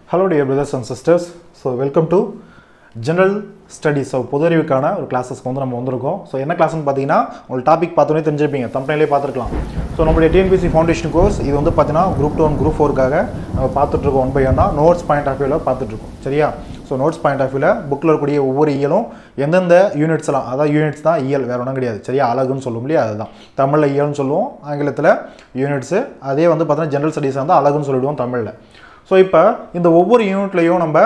Hello dear brothers and sisters so welcome to general studies so பொது அறிவுக்கான ஒரு கிளாஸஸ்க்கு வந்து நம்ம வந்திருக்கோம் ஸோ என்ன கிளாஸ்னு பார்த்தீங்கன்னா உங்களுக்கு டாபிக் பார்த்தோன்னே தெரிஞ்சிருப்பீங்க தம்பனையிலே பார்த்துருக்கலாம் ஸோ நம்மளுடைய டிஎன்பிசி ஃபவுண்டேஷன் கோர்ஸ் இது வந்து பார்த்தீங்கன்னா குரூப் டூ ஒன் குரூப் ஃபோருக்காக நம்ம பார்த்துட்ருக்கோம் ஒன் பை ஒன்னா நோட்ஸ் பாயிண்ட் ஆஃப் வியூவில் பார்த்துட்ருக்கோம் சரியா ஸோ நோட்ஸ் பாயிண்ட் ஆஃப் வியூவில் புக்கில் இருக்கக்கூடிய ஒவ்வொரு இயலும் எந்தெந்த யூனிட்ஸ்லாம் அதாவது யூனிட்ஸ் தான் இயல் வேறு ஒன்றும் கிடையாது சரியா அழகுன்னு சொல்லும் இல்லையா அதுதான் தமிழில் இயல்னு சொல்லுவோம் ஆங்கிலத்தில் யூனிட்ஸு அதே வந்து பார்த்தீங்கன்னா ஜென்ரல் ஸ்டடீஸ் வந்து அழகுன்னு சொல்லிடுவோம் தமிழில் ஸோ இப்போ இந்த ஒவ்வொரு யூனிட்லையும் நம்ம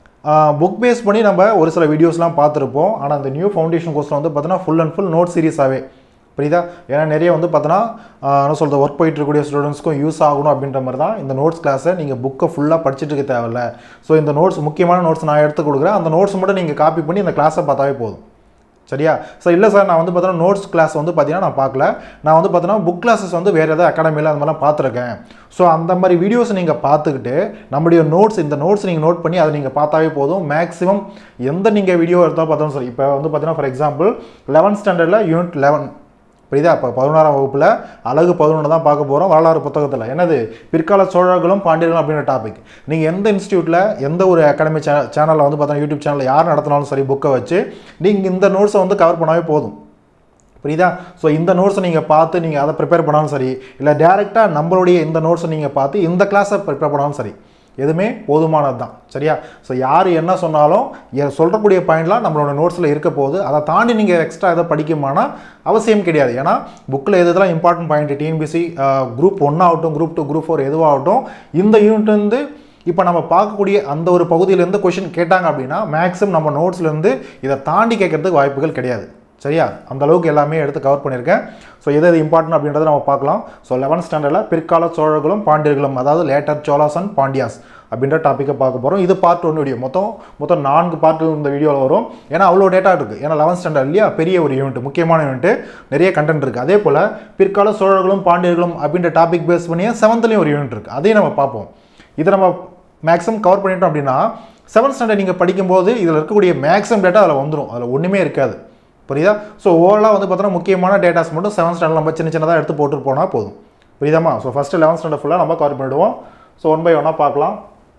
புக் பேஸ் பண்ணி நம்ம ஒரு சில வீடியோஸ்லாம் பார்த்துருப்போம் ஆனால் இந்த நியூ ஃபவுண்டேஷன் கோர்ஸில் வந்து பார்த்தீங்கன்னா ஃபுல் அண்ட் ஃபுல் நோட் சீரிஸாகவே புரியுதா ஏன்னா நிறைய வந்து பார்த்தோன்னா என்ன சொல்கிறது ஒர்க் போயிட்டு இருக்கக்கூடிய ஸ்டூடெண்ட்ஸ்க்கும் யூஸ் ஆகணும் அப்படின்ற மாதிரி தான் இந்த நோட்ஸ் கிளாஸை நீங்கள் புக்கை ஃபுல்லாக படிச்சுட்டு இருக்க தேவையில்ல ஸோ இந்த நோட்ஸ் முக்கியமான நோட்ஸ் நான் எடுத்து கொடுக்குறேன் அந்த நோட்ஸ் மட்டும் நீங்கள் காப்பி பண்ணி இந்த கிளாஸை பார்த்தாவே போதும் சரியா ஸோ இல்லை சார் நான் வந்து பார்த்தீங்கன்னா நோட்ஸ் கிளாஸ் வந்து பார்த்தீங்கன்னா நான் பார்க்கல நான் வந்து பார்த்தீங்கன்னா புக் கிளாஸஸ் வந்து வேறு ஏதாவது அகாடமியில் அந்த மாதிரிலாம் பார்த்துருக்கேன் ஸோ அந்த மாதிரி வீடியோஸ் நீங்கள் பார்த்துக்கிட்டு நம்முடைய நோட்ஸ் இந்த நோட்ஸ் நீங்கள் நோட் பண்ணி அதை நீங்கள் பார்த்தாவே போதும் மேக்ஸிமம் எந்த நீங்கள் வீடியோ எடுத்தாலும் பார்த்தாலும் சரி இப்போ வந்து பார்த்தீங்கன்னா ஃபார் எக்ஸாம்பிள் லெவன்த் ஸ்டாண்டர்டில் யூனிட் லெவன் புரியுதா இப்போ பதினோராம் வகுப்பில் அழகு பதினொன்று தான் பார்க்க போகிறோம் வரலாறு புத்தகத்தில் என்னது பிற்கால சோழர்களும் பாண்டியர்களும் அப்படின்ற டாபிக் நீங்கள் எந்த இன்ஸ்டியூட்டில் எந்த ஒரு அகாடமி சே சேனலில் வந்து பார்த்தீங்கன்னா யூடியூப் சேனலில் யார் நடத்தினாலும் சரி புக்கை வச்சு நீங்கள் இந்த நோட்ஸை வந்து கவர் பண்ணாவே போதும் புரியுதா ஸோ இந்த நோட்ஸை நீங்கள் பார்த்து நீங்கள் அதை ப்ரிப்பேர் பண்ணாலும் சரி இல்லை டேரெக்டாக நம்மளுடைய இந்த நோட்ஸை நீங்கள் பார்த்து இந்த கிளாஸை ப்ரிப்பேர் பண்ணாலும் சரி எதுவுமே போதுமானது தான் சரியா ஸோ யார் என்ன சொன்னாலும் சொல்கிறக்கூடிய பாயிண்ட்லாம் நம்மளோட நோட்ஸில் இருக்க போகுது அதை தாண்டி நீங்கள் எக்ஸ்ட்ரா எதை படிக்குமானா அவசியம் கிடையாது ஏன்னா புக்கில் எது இதெல்லாம் important point TNPSC group one ஆகட்டும் குரூப் டூ குரூப் ஃபோர் எதுவாகட்டும் இந்த யூனிட் வந்து இப்போ நம்ம பார்க்கக்கூடிய அந்த ஒரு பகுதியிலேருந்து கொஷின் கேட்டாங்க அப்படின்னா மேக்ஸிமம் நம்ம நோட்ஸ்லேருந்து இதை தாண்டி கேட்கறதுக்கு வாய்ப்புகள் கிடையாது சரியா அந்த அளவுக்கு எல்லாமே எடுத்து கவர் பண்ணியிருக்கேன் ஸோ எது எது இம்பார்ட்டன்ட் அப்படின்றத நம்ம பார்க்கலாம் ஸோ லெவன்த் ஸ்டாண்டர்டில் பிற்கால சோழர்களும் பாண்டியர்களும் அதாவது லேட்டர் சோலாஸ் அண்ட் பாண்டியாஸ் அப்படின்ற டாப்பிக்கை பார்க்க போகிறோம் இது பார்ட் ஒன் வீடியோ மொத்தம் மொத்தம் நான்கு பார்ட் இந்த வீடியோவில் வரும் ஏன்னா அவ்வளோ டேட்டா இருக்குது ஏன்னா லெவன்த் ஸ்டாண்டர்ட் இல்லையா பெரிய ஒரு யூனிட் முக்கியமான யூனிட் நிறைய கண்டென்ட் இருக்குது அதே போல் பிற்கால சோழர்களும் பாண்டியர்களும் அப்படின்ற டாபிக் பேஸ் பண்ணியே செவன்த்லேயும் ஒரு யூனிட் இருக்குது அதையும் நம்ம பார்ப்போம் இதை நம்ம மேக்ஸிமம் கவர் பண்ணிட்டோம் அப்படின்னா செவன்த் ஸ்டாண்டர்ட் நீங்கள் படிக்கும்போது இதில் இருக்கக்கூடிய மேக்ஸிமம் டேட்டா அதில் வந்துடும் அதில் ஒன்றுமே இருக்காது புரியுதா ஸோ ஓவராலாக வந்து பார்த்தோன்னா முக்கியமான டேட்டாஸ் மட்டும் செவன்த் ஸ்டாண்டர்ட் நம்ம சின்ன சின்னதாக எடுத்து போட்டு போனால் போதும் புரியுதாமா ஸோ ஃபஸ்ட்டு லெவன்த் ஸ்டாண்டர்ட் ஃபுல்லாக நம்ம கவர் பண்ணிவிடுவோம் ஸோ ஒன் பை ஒன்னாக பார்க்கலாம்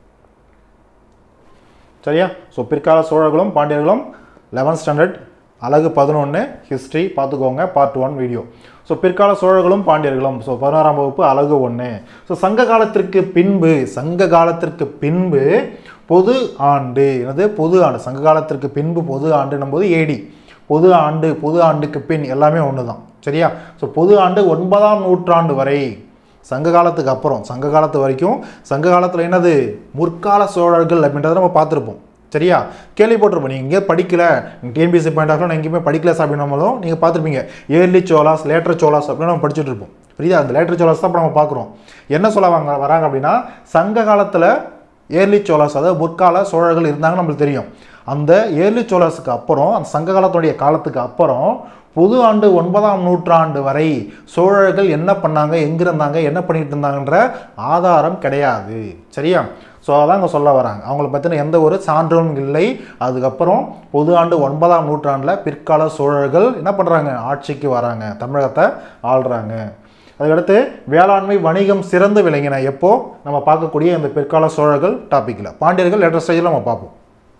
சரியா ஸோ பிற்கால சோழர்களும் பாண்டியர்களும் லெவன்த் ஸ்டாண்டர்ட் அழகு பதினொன்று ஹிஸ்ட்ரி பார்த்துக்கோங்க பார்ட் ஒன் வீடியோ ஸோ பிற்கால சோழர்களும் பாண்டியர்களும் ஸோ பதினாறாம் வகுப்பு அழகு ஒன்று ஸோ சங்க காலத்திற்கு பின்பு சங்க காலத்திற்கு பின்பு பொது ஆண்டு என்னது பொது ஆண்டு சங்க காலத்திற்கு பின்பு பொது ஆண்டுன்னும் போது ஏடி பொது ஆண்டு பொது ஆண்டுக்கு பின் எல்லாமே ஒன்று தான் சரியா ஸோ பொது ஆண்டு ஒன்பதாம் நூற்றாண்டு வரை சங்க காலத்துக்கு அப்புறம் சங்க காலத்து வரைக்கும் சங்க காலத்தில் என்னது முற்கால சோழர்கள் அப்படின்றத நம்ம பார்த்துருப்போம் சரியா கேள்விப்பட்டிருப்போம் நீங்கள் எங்கேயே படிக்கல டிஎன்பிசி பாயிண்ட் ஆஃப் நான் எங்கேயுமே படிக்கல அப்படின்னாலும் நீங்கள் பார்த்துருப்பீங்க ஏர்லி சோலாஸ் லேட்டர் சோலாஸ் அப்படின்னு நம்ம படிச்சுட்டு இருப்போம் புரியுதா அந்த லேட்டர் சோலாஸ் தான் இப்போ நம்ம பார்க்குறோம் என்ன சொல்ல வாங்க வராங்க அப்படின்னா சங்க காலத்தில் ஏர்லி சோலாஸ் அதாவது முற்கால சோழர்கள் இருந்தாங்கன்னு நம்மளுக்கு தெரியும் அந்த ஏர்லி சோழர்ஸுக்கு அப்புறம் அந்த சங்க காலத்துடைய காலத்துக்கு அப்புறம் புது ஆண்டு ஒன்பதாம் நூற்றாண்டு வரை சோழர்கள் என்ன பண்ணாங்க எங்கே இருந்தாங்க என்ன பண்ணிட்டு இருந்தாங்கன்ற ஆதாரம் கிடையாது சரியா ஸோ அதான் அங்கே சொல்ல வராங்க அவங்கள பற்றின எந்த ஒரு சான்றும் இல்லை அதுக்கப்புறம் பொது ஆண்டு ஒன்பதாம் நூற்றாண்டில் பிற்கால சோழர்கள் என்ன பண்ணுறாங்க ஆட்சிக்கு வராங்க தமிழகத்தை ஆள்றாங்க அதுக்கடுத்து வேளாண்மை வணிகம் சிறந்து விளங்கின எப்போ நம்ம பார்க்கக்கூடிய இந்த பிற்கால சோழர்கள் டாப்பிக்கில் பாண்டியர்கள் லேட்டர் ஸ்டேஜில் நம்ம பார்ப்போம்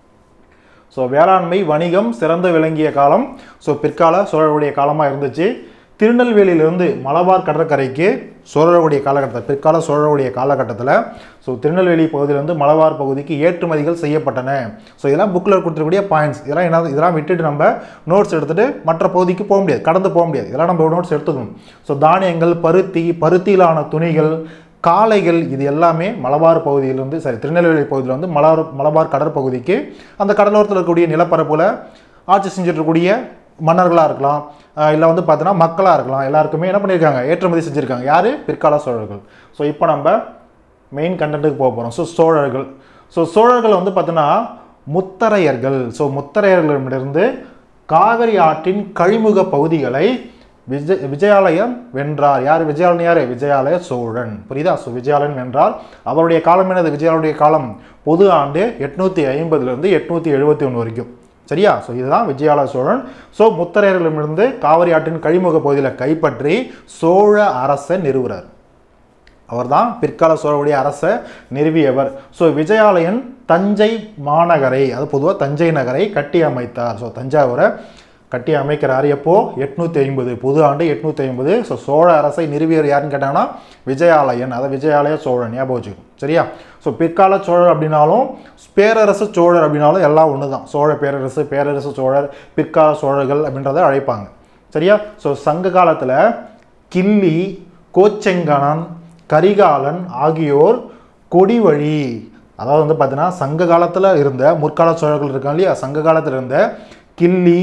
ஸோ வேளாண்மை வணிகம் சிறந்து விளங்கிய காலம் ஸோ பிற்கால சோழருடைய காலமாக இருந்துச்சு திருநெல்வேலியிலிருந்து மலபார் கடற்கரைக்கு சோழருடைய காலகட்டத்தில் பிற்கால சோழருடைய காலகட்டத்தில் ஸோ திருநெல்வேலி பகுதியிலேருந்து மலபார் பகுதிக்கு ஏற்றுமதிகள் செய்யப்பட்டன ஸோ இதெல்லாம் புக்கில் கொடுத்துருக்கூடிய பாயிண்ட்ஸ் இதெல்லாம் என்ன இதெல்லாம் விட்டுட்டு நம்ம நோட்ஸ் எடுத்துகிட்டு மற்ற பகுதிக்கு போக முடியாது கடந்து போக முடியாது இதெல்லாம் நம்ம நோட்ஸ் எடுத்துக்கணும் ஸோ தானியங்கள் பருத்தி பருத்தியிலான துணிகள் காளைகள் இது எல்லாமே மலபார் பகுதியிலிருந்து சரி திருநெல்வேலி பகுதியில் வந்து மலபார் மலபார் கடற்பகுதிக்கு அந்த கடலோரத்தில் இருக்கக்கூடிய நிலப்பரப்பில் ஆட்சி செஞ்சுட்டு இருக்கக்கூடிய மன்னர்களாக இருக்கலாம் இல்லை வந்து பார்த்தீங்கன்னா மக்களாக இருக்கலாம் எல்லாருக்குமே என்ன பண்ணியிருக்காங்க ஏற்றுமதி செஞ்சுருக்காங்க யார் பிற்கால சோழர்கள் ஸோ இப்போ நம்ம மெயின் கண்டென்ட்டுக்கு போக போகிறோம் ஸோ சோழர்கள் ஸோ சோழர்கள் வந்து பார்த்தீங்கன்னா முத்தரையர்கள் ஸோ முத்தரையர்களிடமிருந்து காவிரி ஆற்றின் கழிமுக பகுதிகளை விஜய் விஜயாலயம் வென்றார் யார் விஜயாலன் யார் விஜயாலய சோழன் புரியுதா ஸோ விஜயாலயன் வென்றார் அவருடைய காலம் என்னது விஜயாலனுடைய காலம் பொது ஆண்டு எட்நூற்றி ஐம்பதுலேருந்து எட்நூற்றி எழுபத்தி ஒன்று வரைக்கும் சரியா ஸோ இதுதான் விஜயாலய சோழன் ஸோ முத்தரையர்களிடமிருந்து காவிரி ஆற்றின் கழிமுக பகுதியில் கைப்பற்றி சோழ அரசை நிறுவுறார் அவர்தான் பிற்கால சோழருடைய அரசை நிறுவியவர் ஸோ விஜயாலயன் தஞ்சை மாநகரை அது பொதுவாக தஞ்சை நகரை கட்டி அமைத்தார் ஸோ தஞ்சாவூரை கட்டி அமைக்கிறார் எப்போ எட்நூற்றி ஐம்பது புது ஆண்டு எட்நூற்றி ஐம்பது ஸோ சோழ அரசை நிறுவியர் யாருன்னு கேட்டாங்கன்னா விஜயாலயன் அதை விஜயாலய சோழன் ஞாபகம் வச்சுக்கணும் சரியா ஸோ பிற்கால சோழர் அப்படின்னாலும் பேரரசு சோழர் அப்படின்னாலும் எல்லாம் ஒன்று தான் சோழ பேரரசு பேரரசு சோழர் பிற்கால சோழர்கள் அப்படின்றத அழைப்பாங்க சரியா ஸோ சங்க காலத்தில் கிள்ளி கோச்செங்கணன் கரிகாலன் ஆகியோர் கொடிவழி அதாவது வந்து பார்த்தீங்கன்னா சங்க காலத்தில் இருந்த முற்கால சோழர்கள் இருக்காங்க இல்லையா சங்க காலத்தில் இருந்த கிள்ளி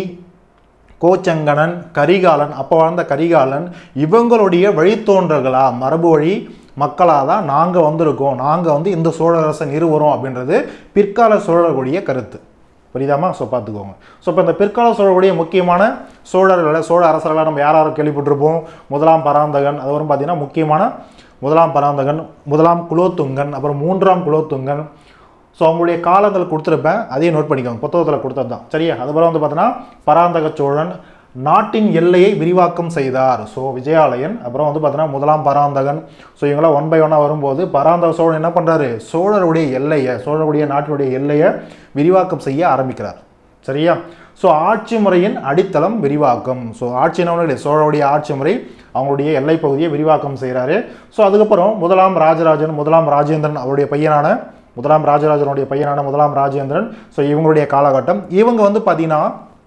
கோச்சங்கணன் கரிகாலன் அப்போ வாழ்ந்த கரிகாலன் இவங்களுடைய வழித்தோன்றல்களா மரபு வழி மக்களாக தான் நாங்கள் வந்திருக்கோம் நாங்கள் வந்து இந்த சோழரசை நிறுவுறோம் அப்படின்றது பிற்கால சோழர்களுடைய கருத்து புரியுதாமா ஸோ பார்த்துக்கோங்க ஸோ இப்போ இந்த பிற்கால சோழருடைய முக்கியமான சோழர்களை சோழ அரசர்களை நம்ம யார் யாரும் கேள்விப்பட்டிருப்போம் முதலாம் பராந்தகன் அதுவரும் பார்த்தீங்கன்னா முக்கியமான முதலாம் பராந்தகன் முதலாம் குலோத்துங்கன் அப்புறம் மூன்றாம் குலோத்துங்கன் ஸோ அவங்களுடைய காலங்கள் கொடுத்துருப்பேன் அதையும் நோட் பண்ணிக்கோங்க புத்தகத்தில் கொடுத்தது தான் சரியா அதுக்கப்புறம் வந்து பார்த்தீங்கன்னா பராந்தக சோழன் நாட்டின் எல்லையை விரிவாக்கம் செய்தார் ஸோ விஜயாலயன் அப்புறம் வந்து பார்த்தீங்கன்னா முதலாம் பராந்தகன் ஸோ இவங்களாம் ஒன் பை ஒன்னாக வரும்போது பராந்தக சோழன் என்ன பண்ணுறாரு சோழருடைய எல்லையை சோழருடைய நாட்டினுடைய எல்லையை விரிவாக்கம் செய்ய ஆரம்பிக்கிறார் சரியா ஸோ ஆட்சி முறையின் அடித்தளம் விரிவாக்கம் ஸோ ஆட்சி என்ன கிடையாது சோழருடைய ஆட்சி முறை அவங்களுடைய எல்லை பகுதியை விரிவாக்கம் செய்கிறாரு ஸோ அதுக்கப்புறம் முதலாம் ராஜராஜன் முதலாம் ராஜேந்திரன் அவருடைய பையனான முதலாம் ராஜராஜனுடைய பையனான முதலாம் ராஜேந்திரன் ஸோ இவங்களுடைய காலகட்டம் இவங்க வந்து பார்த்தீங்கன்னா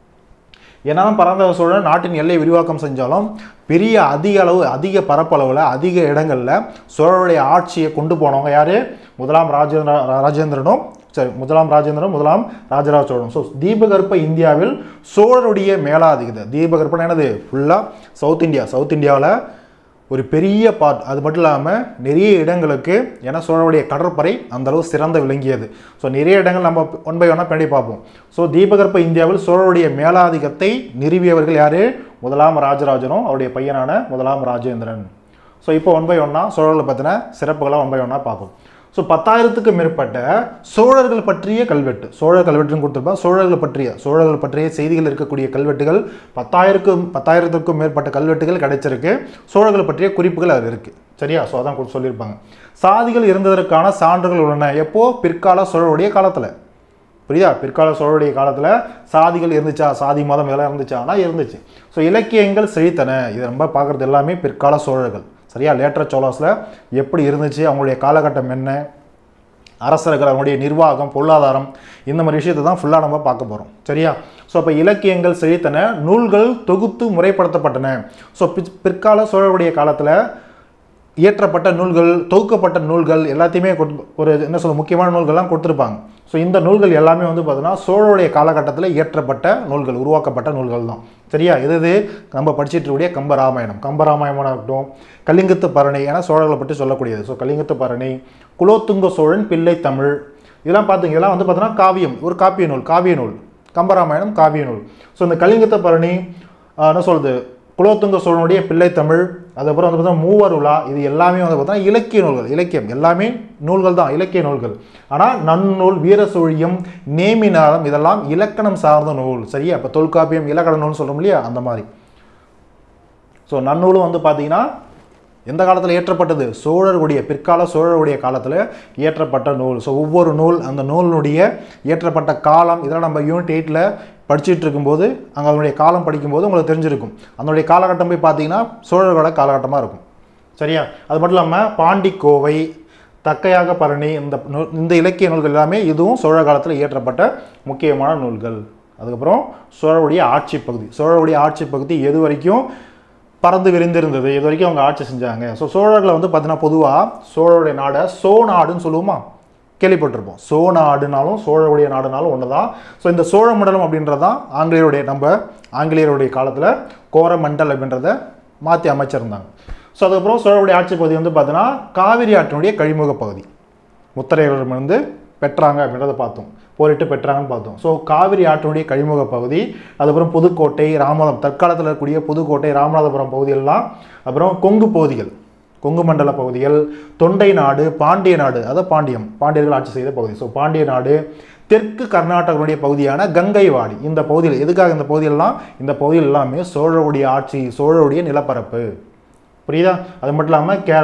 என்னதான் பரந்தக சோழன் நாட்டின் எல்லை விரிவாக்கம் செஞ்சாலும் பெரிய அதிக அளவு அதிக பரப்பளவில் அதிக இடங்களில் சோழருடைய ஆட்சியை கொண்டு போனவங்க யார் முதலாம் ராஜேந்திர ராஜேந்திரனும் சரி முதலாம் ராஜேந்திரனும் முதலாம் ராஜராஜ சோழனும் ஸோ தீபகற்ப இந்தியாவில் சோழருடைய மேலாதிக்கத்தை தீபகற்பம் என்னது ஃபுல்லாக சவுத் இந்தியா சவுத் இந்தியாவில் ஒரு பெரிய பார்ட் அது மட்டும் இல்லாமல் நிறைய இடங்களுக்கு ஏன்னா சோழருடைய கடற்படை அந்த அளவு சிறந்த விளங்கியது ஸோ நிறைய இடங்கள் நம்ம ஒன் பை ஒன்னாக பின்னாடி பார்ப்போம் ஸோ தீபகற்ப இந்தியாவில் சோழருடைய மேலாதிக்கத்தை நிறுவியவர்கள் யார் முதலாம் ராஜராஜனும் அவருடைய பையனான முதலாம் ராஜேந்திரன் ஸோ இப்போ ஒன் பை ஒன்னா சோழர்களை பற்றின சிறப்புகளை ஒன் பை ஒன்னா பார்ப்போம் ஸோ பத்தாயிரத்துக்கு மேற்பட்ட சோழர்கள் பற்றிய கல்வெட்டு சோழர் கல்வெட்டுன்னு கொடுத்துருப்பேன் சோழர்கள் பற்றிய சோழர்கள் பற்றிய செய்திகள் இருக்கக்கூடிய கல்வெட்டுகள் பத்தாயிரக்கும் பத்தாயிரத்துக்கும் மேற்பட்ட கல்வெட்டுகள் கிடைச்சிருக்கு சோழர்கள் பற்றிய குறிப்புகள் அது இருக்குது சரியா ஸோ அதான் கொடுத்து சொல்லியிருப்பாங்க சாதிகள் இருந்ததற்கான சான்றுகள் உள்ளன எப்போ பிற்கால சோழருடைய காலத்தில் புரியுதா பிற்கால சோழருடைய காலத்தில் சாதிகள் இருந்துச்சா சாதி மதம் இதெல்லாம் இருந்துச்சானா இருந்துச்சு ஸோ இலக்கியங்கள் செழித்தன இது ரொம்ப பார்க்குறது எல்லாமே பிற்கால சோழர்கள் சரியா லேட்டர் சோழாஸில் எப்படி இருந்துச்சு அவங்களுடைய காலகட்டம் என்ன அரசர்கள் அவங்களுடைய நிர்வாகம் பொருளாதாரம் இந்த மாதிரி விஷயத்தை தான் ஃபுல்லாக நம்ம பார்க்க போகிறோம் சரியா ஸோ அப்போ இலக்கியங்கள் செழித்தன நூல்கள் தொகுத்து முறைப்படுத்தப்பட்டன ஸோ பிற்கால சோழருடைய காலத்தில் இயற்றப்பட்ட நூல்கள் தொகுக்கப்பட்ட நூல்கள் எல்லாத்தையுமே கொடு- ஒரு என்ன சொல்ல முக்கியமான நூல்கள்லாம் கொடுத்துருப்பாங்க ஸோ இந்த நூல்கள் எல்லாமே வந்து பார்த்தீங்கன்னா சோழருடைய காலகட்டத்தில் இயற்றப்பட்ட நூல்கள் உருவாக்கப்பட்ட நூல்கள் தான் சரியா இது இது நம்ம படிச்சிட்டு இருக்கக்கூடிய கம்ப ராமாயணம் கம்ப ராமாயணமாக இருக்கட்டும் கலிங்கத்து பரணி ஏன்னா சோழர்களை பற்றி சொல்லக்கூடியது ஸோ கலிங்கத்து பரணி குலோத்துங்க சோழன் பிள்ளை தமிழ் இதெல்லாம் பார்த்தீங்க இதெல்லாம் வந்து பார்த்தீங்கன்னா காவியம் ஒரு காப்பிய நூல் காவிய நூல் கம்பராமாயணம் காவிய நூல் ஸோ இந்த கலிங்கத்து பரணி ஆஹ், என்ன சொல்றது குலோத்துங்க சோழனுடைய பிள்ளை தமிழ் அதுக்கப்புறம் வந்து பார்த்தா மூவர் உலா இது எல்லாமே வந்து பார்த்தா இலக்கிய நூல்கள் இலக்கியம் எல்லாமே நூல்கள் தான் இலக்கிய நூல்கள் ஆனால் நன்னூல் வீரசூழியம் நேமிநாதம் இதெல்லாம் இலக்கணம் சார்ந்த நூல் சரியா இப்போ தொல்காப்பியம் இலக்கண நூல்னு சொல்கிறோம் இல்லையா அந்த மாதிரி ஸோ நன்னூலும் வந்து பார்த்தீங்கன்னா எந்த காலத்தில் இயற்றப்பட்டது சோழருடைய பிற்கால சோழருடைய காலத்தில் இயற்றப்பட்ட நூல் ஸோ ஒவ்வொரு நூல் அந்த நூலினுடைய இயற்றப்பட்ட காலம் இதெல்லாம் நம்ம யூனிட் எயிட்டில் படிச்சுட்டு இருக்கும்போது அங்கே அதனுடைய காலம் படிக்கும்போது உங்களுக்கு தெரிஞ்சிருக்கும் அதனுடைய காலகட்டம் போய் பார்த்தீங்கன்னா சோழர்களோட காலகட்டமாக இருக்கும் சரியா அது மட்டும் இல்லாமல் பாண்டிக்கோவை தக்கையாக பரணி இந்த நூல் இந்த இலக்கிய நூல்கள் எல்லாமே இதுவும் சோழ காலத்தில் இயற்றப்பட்ட முக்கியமான நூல்கள் அதுக்கப்புறம் சோழருடைய ஆட்சி பகுதி சோழருடைய ஆட்சி பகுதி எது வரைக்கும் பறந்து விரிந்திருந்தது இது வரைக்கும் அவங்க ஆட்சி செஞ்சாங்க ஸோ சோழர்களை வந்து பார்த்தீங்கன்னா பொதுவாக சோழருடைய நாடை சோநாடுன்னு சொல்லுவோமா கேள்விப்பட்டிருப்போம் சோநாடுனாலும் சோழருடைய நாடுனாலும் ஒன்று தான் ஸோ இந்த சோழ மண்டலம் அப்படின்றது தான் ஆங்கிலேயருடைய நம்ம ஆங்கிலேயருடைய காலத்தில் கோரமண்டல் அப்படின்றத மாற்றி அமைச்சிருந்தாங்க ஸோ அதுக்கப்புறம் சோழருடைய ஆட்சி பகுதி வந்து பார்த்தீங்கன்னா காவிரி ஆற்றினுடைய கழிமுக பகுதி முத்தரையரிடமிருந்து பெற்றாங்க அப்படின்றத பார்த்தோம் போரிட்டு பெற்றாங்கன்னு பார்த்தோம் ஸோ காவிரி ஆற்றினுடைய கழிமுக பகுதி அதுக்கப்புறம் புதுக்கோட்டை ராமநாதம் தற்காலத்தில் இருக்கக்கூடிய புதுக்கோட்டை ராமநாதபுரம் பகுதியெல்லாம் அப்புறம் கொங்கு பகுதிகள் கொங்கு மண்டல பகுதிகள் தொண்டை நாடு பாண்டிய நாடு அதாவது பாண்டியம் பாண்டியர்கள் ஆட்சி செய்த பகுதி ஸோ பாண்டிய நாடு தெற்கு கர்நாடகனுடைய பகுதியான கங்கைவாடி இந்த பகுதியில் எதுக்காக இந்த பகுதியெல்லாம் இந்த பகுதியில் எல்லாமே சோழருடைய ஆட்சி சோழருடைய நிலப்பரப்பு புரியுதா அது மட்டும் இல்லாமல் கேரளா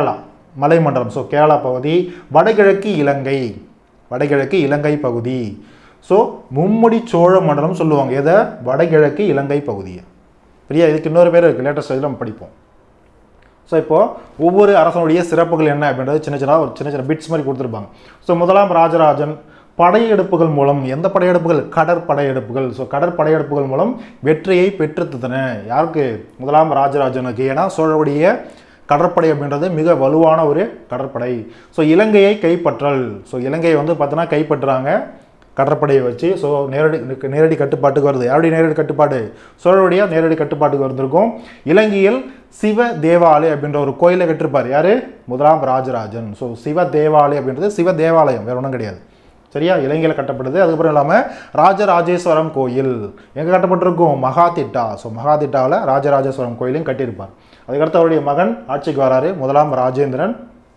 மலைமண்டலம் ஸோ கேரளா பகுதி வடகிழக்கு இலங்கை வடகிழக்கு இலங்கை பகுதி ஸோ மும்முடி சோழ மண்டலம் சொல்லுவாங்க எதை வடகிழக்கு இலங்கை பகுதியை பிரியா இதுக்கு இன்னொரு பேர் இருக்குது லேட்டஸ்ட் இதில் நம்ம படிப்போம் ஸோ இப்போது ஒவ்வொரு அரசனுடைய சிறப்புகள் என்ன அப்படின்றது சின்ன சின்ன ஒரு சின்ன சின்ன பிட்ஸ் மாதிரி கொடுத்துருப்பாங்க ஸோ முதலாம் ராஜராஜன் படையெடுப்புகள் மூலம் எந்த படையெடுப்புகள் கடற்படையெடுப்புகள் ஸோ கடற்படையெடுப்புகள் மூலம் வெற்றியை பெற்றுத்தன யாருக்கு முதலாம் ராஜராஜனுக்கு ஏன்னா சோழருடைய கடற்படை அப்படின்றது மிக வலுவான ஒரு கடற்படை ஸோ இலங்கையை கைப்பற்றல் ஸோ இலங்கையை வந்து பார்த்தோன்னா கைப்பற்றுறாங்க கடற்படையை வச்சு ஸோ நேரடி நேரடி கட்டுப்பாட்டுக்கு வருது யாருடைய நேரடி கட்டுப்பாடு சோழருடைய நேரடி கட்டுப்பாட்டுக்கு வந்திருக்கும் இலங்கையில் சிவ தேவாலயம் அப்படின்ற ஒரு கோயிலை கட்டிருப்பார் யாரு முதலாம் ராஜராஜன் ஸோ சிவ தேவாலயம் அப்படின்றது சிவ தேவாலயம் வேற ஒன்றும் கிடையாது சரியா இலங்கையில் கட்டப்படுது அதுக்கப்புறம் இல்லாமல் ராஜராஜேஸ்வரம் கோயில் எங்கே கட்டப்பட்டிருக்கும் மகாதிட்டா ஸோ மகாதிட்டாவில் ராஜராஜேஸ்வரம் கோயிலையும் கட்டியிருப்பார் அதுக்கடுத்து அவருடைய மகன் ஆட்சிக்கு வராரு முதலாம் ராஜேந்திரன்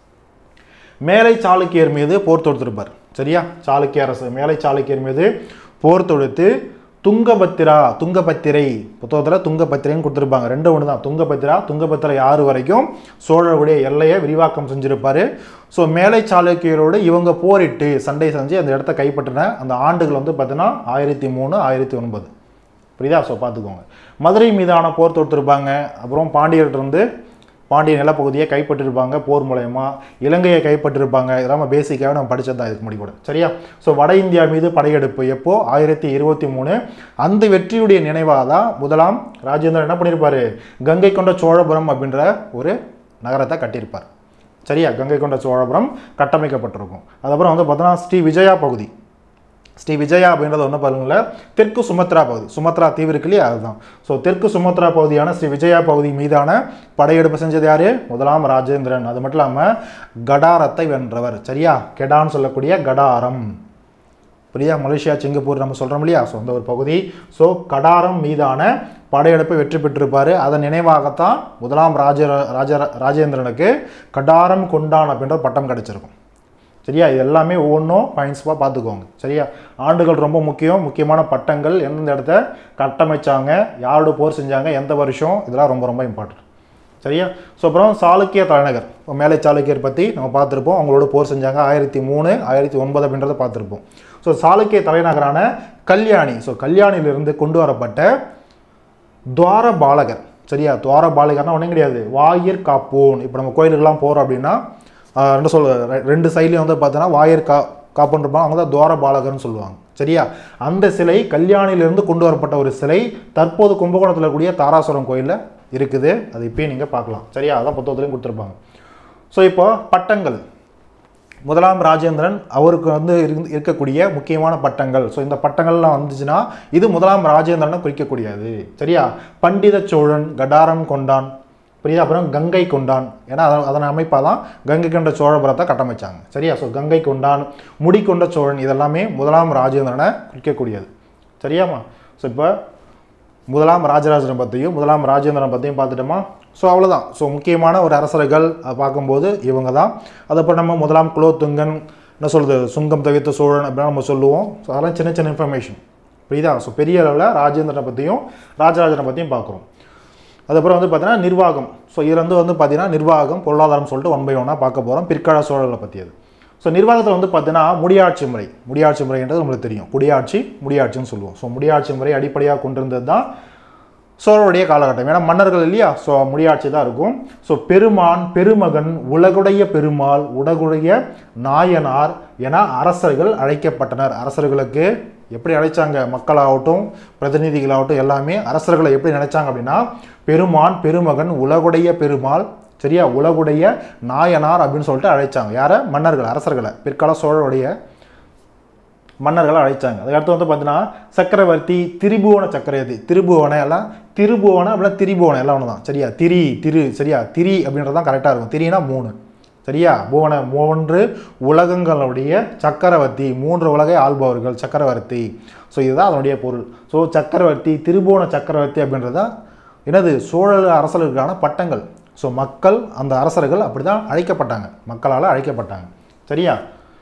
மேலை சாளுக்கியர் மீது போர் தொடுத்திருப்பார் சரியா சாளுக்கிய அரசு மேலை சாளுக்கியர் மீது போர் தொடுத்து துங்கபத்திரா துங்கபத்திரை புத்தகத்தில் துங்கபத்திரைன்னு கொடுத்துருப்பாங்க ரெண்டு ஒன்று தான் துங்கபத்திரா துங்கபத்திரை ஆறு வரைக்கும் சோழருடைய எல்லையை விரிவாக்கம் செஞ்சிருப்பாரு ஸோ மேலை சாளுக்கியரோடு இவங்க போரிட்டு சண்டை செஞ்சு அந்த இடத்த கைப்பற்றின அந்த ஆண்டுகள் வந்து பார்த்தீங்கன்னா ஆயிரத்தி மூணு ஆயிரத்தி ஒன்பது புரியுதா ஸோ பார்த்துக்கோங்க மதுரை மீதான போர் தொடுத்திருப்பாங்க அப்புறம் பாண்டியர்கிட்ட இருந்து பாண்டிய நிலப்பகுதியை கைப்பற்றிருப்பாங்க போர் மூலயமா இலங்கையை கைப்பற்றிருப்பாங்க இதெல்லாம் பேசிக்காக நம்ம படிச்சது தான் இதுக்கு முன்னாடி கூட சரியா ஸோ வட இந்தியா மீது படையெடுப்பு எப்போ ஆயிரத்தி இருபத்தி மூணு அந்த வெற்றியுடைய நினைவாக தான் முதலாம் ராஜேந்திரன் என்ன பண்ணியிருப்பாரு கங்கை கொண்ட சோழபுரம் அப்படின்ற ஒரு நகரத்தை கட்டியிருப்பார் சரியா கங்கை கொண்ட சோழபுரம் கட்டமைக்கப்பட்டிருக்கும் அதுக்கப்புறம் வந்து பார்த்தோன்னா ஸ்ரீ விஜயா பகுதி ஸ்ரீ விஜயா அப்படின்றது ஒன்று பாருங்களேன் தெற்கு சுமத்ரா பகுதி சுமத்ரா தீவு இருக்கு இல்லையா அதுதான் ஸோ தெற்கு சுமத்ரா பகுதியான ஸ்ரீ விஜயா பகுதி மீதான படையெடுப்பு செஞ்சது யாரு முதலாம் ராஜேந்திரன் அது மட்டும் இல்லாமல் கடாரத்தை வென்றவர் சரியா கெடான்னு சொல்லக்கூடிய கடாரம் புரியுதா மலேசியா சிங்கப்பூர் நம்ம சொல்கிறோம் இல்லையா ஸோ அந்த ஒரு பகுதி ஸோ கடாரம் மீதான படையெடுப்பை வெற்றி பெற்றிருப்பார் அதன் நினைவாகத்தான் முதலாம் ராஜ ராஜ ராஜேந்திரனுக்கு கடாரம் கொண்டான் அப்படின்ற பட்டம் கிடைச்சிருக்கும் சரியா இது எல்லாமே ஒவ்வொன்றும் பாயிண்ட்ஸ்பாக பார்த்துக்கோங்க சரியா ஆண்டுகள் ரொம்ப முக்கியம் முக்கியமான பட்டங்கள் எந்தெந்த இடத்த கட்டமைச்சாங்க யாரோட போர் செஞ்சாங்க எந்த வருஷம் இதெல்லாம் ரொம்ப ரொம்ப இம்பார்ட்டன்ட் சரியா ஸோ அப்புறம் சாளுக்கிய தலைநகர் இப்போ மேலை சாளுக்கியர் பற்றி நம்ம பார்த்துருப்போம் அவங்களோட போர் செஞ்சாங்க ஆயிரத்தி மூணு ஆயிரத்தி ஒன்பது அப்படின்றத பார்த்துருப்போம் ஸோ சாளுக்கிய தலைநகரான கல்யாணி ஸோ கல்யாணியிலிருந்து கொண்டு வரப்பட்ட துவார பாலகர் சரியா துவார பாலகர்னா ஒன்றும் கிடையாது வாயிற் காப்போன் இப்போ நம்ம கோயிலுக்கெல்லாம் போகிறோம் அப்படின்னா ஆஹ், ரெண்டு சொல் ரெ- ரெண்டு சைட்லையும் வந்து பார்த்தோன்னா வாயிற் கா காப்புன்னு இருப்பாங்க அவங்க தான் துவார பாலகர்னு சொல்லுவாங்க சரியா அந்த சிலை கல்யாணியிலிருந்து கொண்டு வரப்பட்ட ஒரு சிலை தற்போது கும்பகோணத்தில் இருக்கக்கூடிய தாராசுரம் கோயிலில் இருக்குது அது இப்பயே நீங்கள் பார்க்கலாம் சரியா அதான் புத்தகத்துலையும் கொடுத்துருப்பாங்க ஸோ இப்போ பட்டங்கள் முதலாம் ராஜேந்திரன் அவருக்கு வந்து இருந்து இருக்கக்கூடிய முக்கியமான பட்டங்கள் ஸோ இந்த பட்டங்கள்லாம் வந்துச்சுன்னா இது முதலாம் ராஜேந்திரனை குறிக்கக்கூடியது சரியா பண்டித சோழன் கடாரம் கொண்டான் புரியுதா அப்புறம் கங்கை கொண்டான் ஏன்னா அதன் அதன் அமைப்பாக தான் கங்கை கொண்ட சோழபுரத்தை கட்டமைச்சாங்க சரியா ஸோ கங்கை கொண்டான் முடி கொண்ட சோழன் இதெல்லாமே முதலாம் ராஜேந்திரனை குறிக்கக்கூடியது சரியாம்மா ஸோ இப்போ முதலாம் ராஜராஜனை பற்றியும் முதலாம் ராஜேந்திரன் பற்றியும் பார்த்துட்டோமா ஸோ அவ்வளோதான் ஸோ முக்கியமான ஒரு அரசர்கள் அஹ், பார்க்கும்போது இவங்க தான் அதுக்கப்புறம் நம்ம முதலாம் குலோத்துங்கன் என்ன சொல்கிறது சுங்கம் தவிர்த்த சோழன் அப்படின்னு நம்ம சொல்லுவோம் ஸோ அதெல்லாம் சின்ன சின்ன இன்ஃபர்மேஷன் புரியுதா ஸோ பெரிய அளவில் ராஜேந்திரனை பற்றியும் ராஜராஜனை பற்றியும் பார்க்குறோம் அதுக்கப்புறம் வந்து பார்த்தீங்கன்னா நிர்வாகம் ஸோ இதில் வந்து வந்து பார்த்தீங்கன்னா நிர்வாகம் பொருளாதாரம் சொல்லிட்டு ஒன் பை ஒன்னாக பார்க்க போகிறோம் பிற்கால சோழர்களை பற்றியது ஸோ நிர்வாகத்தில் வந்து பார்த்தீங்கன்னா முடியாட்சி முறை முடியாட்சி முறைன்றது நம்மளுக்கு தெரியும் குடியாட்சி முடியாட்சின்னு சொல்லுவோம் ஸோ முடியாட்சி முறை அடிப்படையாக கொண்டிருந்தது தான் சோழருடைய காலகட்டம் ஏன்னா மன்னர்கள் இல்லையா ஸோ முடியாட்சி தான் இருக்கும் ஸோ பெருமான் பெருமகன் உலகுடைய பெருமாள் உலகுடைய நாயனார் என அரசர்கள் அழைக்கப்பட்டனர் அரசர்களுக்கு எப்படி அழைச்சாங்க மக்களாகட்டும் பிரதிநிதிகளாகட்டும் எல்லாமே அரசர்களை எப்படி நினைச்சாங்க அப்படின்னா பெருமான் பெருமகன் உலகுடைய பெருமாள் சரியா உலகுடைய நாயனார் அப்படின்னு சொல்லிட்டு அழைச்சாங்க யாரை மன்னர்கள் அரசர்களை பிற்கால சோழருடைய மன்னர்களை அழைச்சாங்க அதுக்கடுத்து வந்து பார்த்தீங்கன்னா சக்கரவர்த்தி திரிபுவன சக்கரவர்த்தி திரிபுவன எல்லாம் திருபுவன அப்படின்னா திரிபுவன எல்லாம் ஒன்று தான் சரியா திரி திரு சரியா திரி அப்படின்றது தான் கரெக்டாக இருக்கும் திரினா மூணு சரியா புவன மூன்று உலகங்களுடைய சக்கரவர்த்தி மூன்று உலகை ஆள்பவர்கள் சக்கரவர்த்தி ஸோ இதுதான் அதனுடைய பொருள் ஸோ சக்கரவர்த்தி திருபுவன சக்கரவர்த்தி அப்படின்றது தான் என்னது சோழ அரசர்களுக்கான பட்டங்கள் ஸோ மக்கள் அந்த அரசர்கள் அப்படி தான் அழைக்கப்பட்டாங்க மக்களால் அழைக்கப்பட்டாங்க சரியா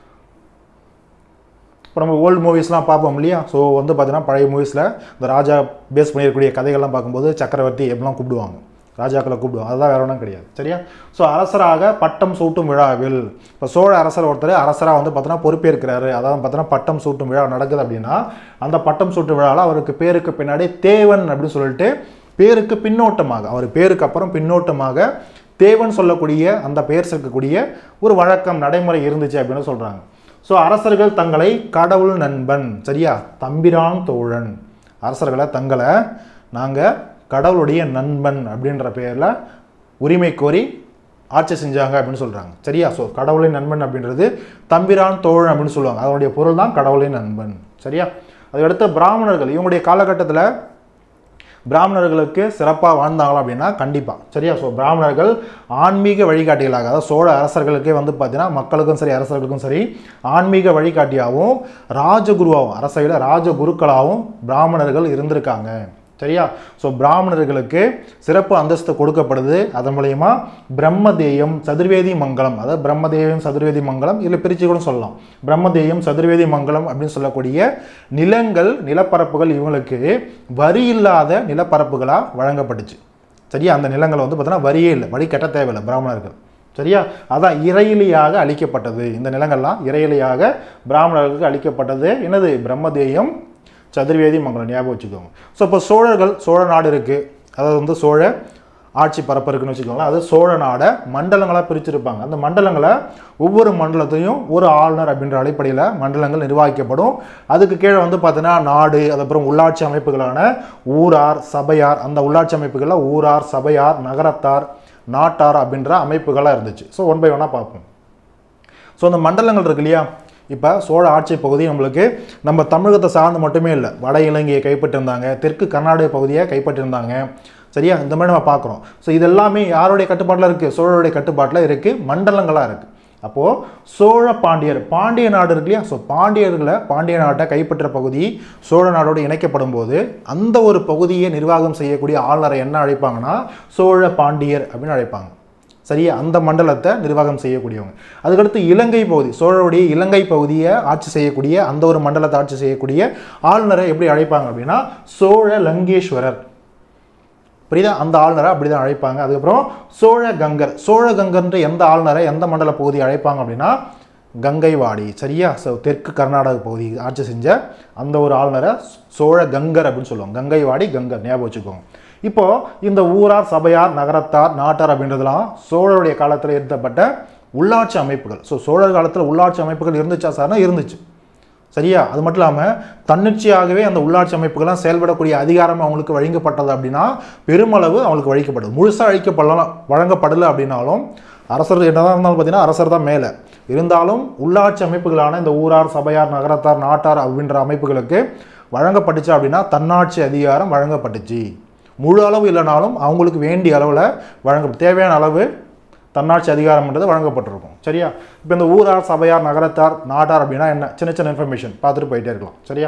இப்போ நம்ம ஓல்டு மூவிஸ்லாம் பார்ப்போம் இல்லையா ஸோ வந்து பார்த்தீங்கன்னா பழைய மூவிஸில் இந்த ராஜா பேஸ் பண்ணியிருக்கக்கூடிய கதைகள்லாம் பார்க்கும்போது சக்கரவர்த்தி எப்படிலாம் கூப்பிடுவாங்க ராஜாக்களை கூப்பிடுவோம் அதுதான் வேற ஒன்றும் கிடையாது சரியா ஸோ அரசராக பட்டம் சூட்டும் விழாவில் இப்போ சோழ அரசர் ஒருத்தர் அரசராக வந்து பார்த்தோன்னா பொறுப்பேற்கிறாரு அதாவது பார்த்தோன்னா பட்டம் சூட்டும் விழா நடக்குது அப்படின்னா அந்த பட்டம் சூட்டும் விழாவில் அவருக்கு பேருக்கு பின்னாடி தேவன் அப்படின்னு சொல்லிட்டு பேருக்கு பின்னோட்டமாக அவர் பேருக்கு அப்புறம் பின்னோட்டமாக தேவன் சொல்லக்கூடிய அந்த பெயர் சேர்க்கக்கூடிய ஒரு வழக்கம் நடைமுறை இருந்துச்சு அப்படின்னு சொல்கிறாங்க ஸோ அரசர்கள் தங்களை கடவுள் நண்பன் சரியா தம்பிரான் தோழன் அரசர்களை தங்களை நாங்கள் கடவுளுடைய நண்பன் அப்படின்ற பெயரில் உரிமை கோரி ஆட்சி செஞ்சாங்க அப்படின்னு சொல்கிறாங்க சரியா ஸோ கடவுளின் நண்பன் அப்படின்றது தம்பிரான் தோழன் அப்படின்னு சொல்லுவாங்க அதனுடைய பொருள் தான் கடவுளின் நண்பன் சரியா அதுக்கடுத்து பிராமணர்கள் இவங்களுடைய காலகட்டத்தில் பிராமணர்களுக்கு சிறப்பாக வாழ்ந்தாங்களா அப்படின்னா கண்டிப்பாக சரியா ஸோ பிராமணர்கள் ஆன்மீக வழிகாட்டிகளாக அதாவது சோழ அரசர்களுக்கே வந்து பார்த்தீங்கன்னா மக்களுக்கும் சரி அரசர்களுக்கும் சரி ஆன்மீக வழிகாட்டியாகவும் ராஜகுருவாகவும் அரசையில் ராஜகுருக்களாகவும் பிராமணர்கள் இருந்திருக்காங்க சரியா ஸோ பிராமணர்களுக்கு சிறப்பு அந்தஸ்து கொடுக்கப்படுது அதன் மூலயமா பிரம்மதேயம் சதுர்வேதி மங்கலம் அதாவது பிரம்மதேயம் சதுர்வேதி மங்கலம் இதில் பிரித்து கூட சொல்லலாம் பிரம்மதேயம் சதுர்வேதி மங்கலம் அப்படின்னு சொல்லக்கூடிய நிலங்கள் நிலப்பரப்புகள் இவங்களுக்கு வரி இல்லாத நிலப்பரப்புகளாக வழங்கப்பட்டுச்சு சரியா அந்த நிலங்கள் வந்து பார்த்தோன்னா வரியே இல்லை வரி கட்ட தேவையில்லை பிராமணர்கள் சரியா அதான் இறையிலியாக அளிக்கப்பட்டது இந்த நிலங்கள்லாம் இறையிலியாக பிராமணர்களுக்கு அளிக்கப்பட்டது என்னது பிரம்மதேயம் சதுர்வேதி மங்கலம் ஞாபகம் வச்சுக்கோங்க ஸோ இப்போ சோழர்கள் சோழ நாடு இருக்குது அதாவது வந்து சோழ ஆட்சி பரப்பு இருக்குன்னு வச்சுக்கோங்களேன் அது சோழ நாடை மண்டலங்களாக பிரிச்சிருப்பாங்க அந்த மண்டலங்களை ஒவ்வொரு மண்டலத்தையும் ஒரு ஆளுநர் அப்படின்ற அடிப்படையில் மண்டலங்கள் நிர்வகிக்கப்படும் அதுக்கு கீழே வந்து பார்த்தீங்கன்னா நாடு அதுக்கப்புறம் உள்ளாட்சி அமைப்புகளான ஊரார் சபையார் அந்த உள்ளாட்சி அமைப்புகளில் ஊரார் சபையார் நகரத்தார் நாட்டார் அப்படின்ற அமைப்புகளாக இருந்துச்சு ஸோ ஒன் பை ஒன்னாக பார்ப்போம் ஸோ அந்த மண்டலங்கள் இருக்கு இல்லையா இப்போ சோழ ஆட்சி பகுதி நம்மளுக்கு நம்ம தமிழகத்தை சார்ந்து மட்டுமே இல்லை வட இலங்கையை கைப்பற்றிருந்தாங்க தெற்கு கர்நாடக பகுதியை கைப்பற்றிருந்தாங்க சரியா இந்த மாதிரி நம்ம பார்க்குறோம் ஸோ இது எல்லாமே யாருடைய கட்டுப்பாட்டில் இருக்குது சோழருடைய கட்டுப்பாட்டில் இருக்குது மண்டலங்களாக இருக்குது அப்போது சோழ பாண்டியர் பாண்டிய நாடு இருக்கு இல்லையா ஸோ பாண்டியர்களை பாண்டிய நாட்டை கைப்பற்ற பகுதி சோழ நாடோடு இணைக்கப்படும் போது அந்த ஒரு பகுதியை நிர்வாகம் செய்யக்கூடிய ஆளுநரை என்ன அழைப்பாங்கன்னா சோழ பாண்டியர் அப்படின்னு அழைப்பாங்க சரியா அந்த மண்டலத்தை நிர்வாகம் செய்யக்கூடியவங்க அதுக்கடுத்து இலங்கை பகுதி சோழருடைய இலங்கை பகுதியை ஆட்சி செய்யக்கூடிய அந்த ஒரு மண்டலத்தை ஆட்சி செய்யக்கூடிய ஆளுநரை எப்படி அழைப்பாங்க அப்படின்னா சோழ லங்கேஸ்வரர் புரியுதா அந்த ஆளுநரை அப்படி தான் அழைப்பாங்க அதுக்கப்புறம் சோழ கங்கர் சோழ கங்கர்ன்ற எந்த ஆளுநரை எந்த மண்டல பகுதியை அழைப்பாங்க அப்படின்னா கங்கைவாடி சரியா ஸோ தெற்கு கர்நாடக பகுதி ஆட்சி செஞ்ச அந்த ஒரு ஆளுநரை சோழ கங்கர் அப்படின்னு சொல்லுவாங்க கங்கைவாடி கங்கர் ஞாபகம் வச்சுக்கோங்க இப்போ இந்த ஊரார் சபையார் நகரத்தார் நாட்டார் அப்படின்றதுலாம் சோழருடைய காலத்தில் இருந்தப்பட்ட உள்ளாட்சி அமைப்புகள் ஸோ சோழர் காலத்தில் உள்ளாட்சி அமைப்புகள் இருந்துச்சா சார்னா இருந்துச்சு சரியா அது மட்டும் இல்லாமல் தன்னிச்சையாகவே அந்த உள்ளாட்சி அமைப்புகள்லாம் செயல்படக்கூடிய அதிகாரம் அவங்களுக்கு வழங்கப்பட்டது அப்படின்னா பெருமளவு அவங்களுக்கு வழங்கப்படுது முழுசாக அழிக்கப்படலாம் வழங்கப்படலை அப்படின்னாலும் அரசர் என்னதான் இருந்தாலும் பார்த்தீங்கன்னா அரசர் தான் மேலே இருந்தாலும் உள்ளாட்சி அமைப்புகளான இந்த ஊரார் சபையார் நகரத்தார் நாட்டார் அப்படின்ற அமைப்புகளுக்கு வழங்கப்பட்டுச்சு அப்படின்னா தன்னாட்சி அதிகாரம் வழங்கப்பட்டுச்சு முழு அளவு இல்லைனாலும் அவங்களுக்கு வேண்டிய அளவில் வழங்க தேவையான அளவு தன்னாட்சி அதிகாரம்ன்றது வழங்கப்பட்டிருக்கும் சரியா இப்போ இந்த ஊரார் சபையார் நகரத்தார் நாட்டார் அப்படின்னா என்ன சின்ன சின்ன இன்ஃபர்மேஷன் பார்த்துட்டு போயிட்டே இருக்கலாம் சரியா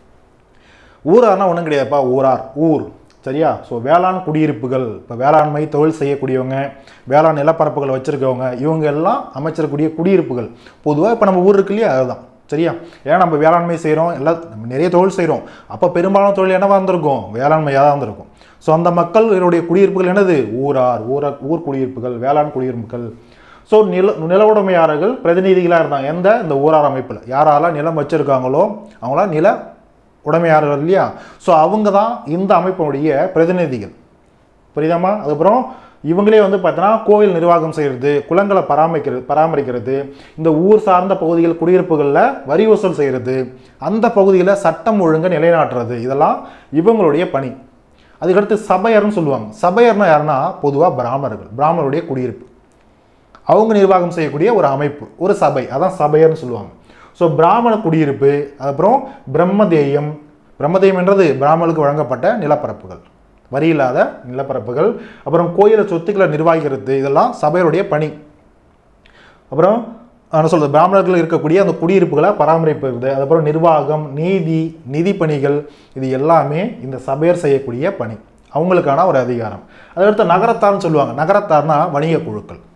ஊரார்னா ஒன்றும் கிடையாதுப்பா ஊரார் ஊர் சரியா ஸோ வேளாண் குடியிருப்புகள் இப்போ வேளாண்மை தொழில் செய்யக்கூடியவங்க வேளாண் நிலப்பரப்புகள் வச்சுருக்கவங்க இவங்க எல்லாம் அமைச்சிருக்கக்கூடிய குடியிருப்புகள் பொதுவாக இப்போ நம்ம ஊர் இருக்கு இல்லையா அதுதான் சரியா ஏன்னா நம்ம வேளாண்மை செய்கிறோம் எல்லாம் நம்ம நிறைய தொழில் செய்கிறோம் அப்போ பெரும்பாலான தொழில் என்னவா இருந்திருக்கும் வேளாண்மையாக தான் இருந்திருக்கும் ஸோ அந்த மக்களுடைய குடியிருப்புகள் என்னது ஊரார் ஊர ஊர் குடியிருப்புகள் வேளாண் குடியிருப்புகள் ஸோ நில நில உடைமையாளர்கள் பிரதிநிதிகளாக இருந்தாங்க எந்த இந்த ஊரார் அமைப்பில் யாரால நிலம் வச்சுருக்காங்களோ அவங்களாம் நில உடைமையாளர்கள் இல்லையா ஸோ அவங்க தான் இந்த அமைப்பினுடைய பிரதிநிதிகள் புரியுதாம்மா அதுக்கப்புறம் இவங்களே வந்து பார்த்தோன்னா கோவில் நிர்வாகம் செய்கிறது குளங்களை பராமரிக்கிறது பராமரிக்கிறது இந்த ஊர் சார்ந்த பகுதிகள் குடியிருப்புகளில் வரி வசூல் செய்கிறது அந்த பகுதியில் சட்டம் ஒழுங்கை நிலைநாட்டுறது இதெல்லாம் இவங்களுடைய பணி அதுக்கடுத்து சபையர்னு சொல்லுவாங்க சபையர்னா யாருன்னா பொதுவாக பிராமணர்கள் பிராமணருடைய குடியிருப்பு அவங்க நிர்வாகம் செய்யக்கூடிய ஒரு அமைப்பு ஒரு சபை அதான் சபையர்னு சொல்லுவாங்க ஸோ பிராமண குடியிருப்பு அப்புறம் பிரம்மதேயம் பிரம்மதேயம் என்றது பிராமணர்களுக்கு வழங்கப்பட்ட நிலப்பரப்புகள் வரி இல்லாத நிலப்பரப்புகள் அப்புறம் கோயில சொத்துக்களை நிர்வகிக்கிறது இதெல்லாம் சபையருடைய பணி அப்புறம் என்ன சொல்றது பிராமணர்கள் இருக்கக்கூடிய அந்த குடியிருப்புகளை பராமரிப்பது அதுக்கப்புறம் நிர்வாகம் நீதி நிதி பணிகள் இது எல்லாமே இந்த சபையர் செய்யக்கூடிய பணி அவங்களுக்கான ஒரு அதிகாரம் அதுக்கடுத்து நகரத்தார்னு சொல்லுவாங்க நகரத்தார்னா வணிக குழுக்கள்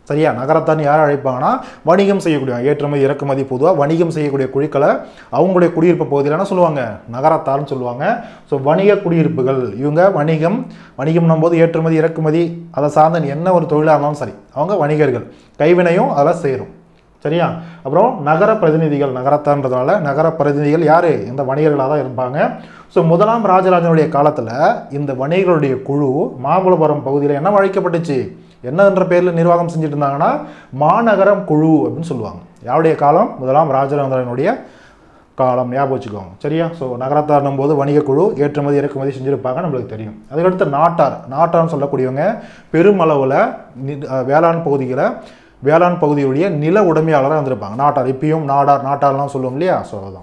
சரியா நகரத்தான் யாரை அழைப்பாங்கன்னா வணிகம் செய்யக்கூடிய ஏற்றுமதி இறக்குமதி பொதுவாக வணிகம் செய்யக்கூடிய குழுக்களை அவங்களுடைய குடியிருப்பு பகுதியில் என்ன சொல்லுவாங்க நகரத்தார்னு சொல்லுவாங்க ஸோ வணிக குடியிருப்புகள் இவங்க வணிகம் வணிகம்னும் போது ஏற்றுமதி இறக்குமதி அதை சார்ந்த என்ன ஒரு தொழிலாக இருந்தாலும் சரி அவங்க வணிகர்கள் கைவினையும் அதெல்லாம் சேரும் சரியா அப்புறம் நகர பிரதிநிதிகள் நகரத்தான்றதுனால நகர பிரதிநிதிகள் யார் இந்த வணிகர்களாக தான் இருப்பாங்க ஸோ முதலாம் ராஜராஜனுடைய காலத்தில் இந்த வணிகர்களுடைய குழு மாமல்லபுரம் பகுதியில் என்ன அழைக்கப்பட்டுச்சு என்னன்ற பேரில் நிர்வாகம் செஞ்சுட்டு இருந்தாங்கன்னா மாநகரம் குழு அப்படின்னு சொல்லுவாங்க யாருடைய காலம் முதலாம் ராஜராஜனுடைய காலம் ஞாபகம் வச்சுக்கோங்க சரியா ஸோ நகரத்தார்னும் போது வணிக குழு ஏற்றுமதி இறக்குமதி செஞ்சுருப்பாங்க நம்மளுக்கு தெரியும் அதுக்கடுத்து நாட்டார் நாட்டார்னு சொல்லக்கூடியவங்க பெருமளவில் நி- அஹ் வேளாண் பகுதிகளை வேளாண் பகுதியுடைய நில உடைமையாளராக இருந்திருப்பாங்க நாட்டார் இப்பயும் நாடார் நாட்டார்லாம் சொல்லுவோம் இல்லையா ஸோ அதுதான்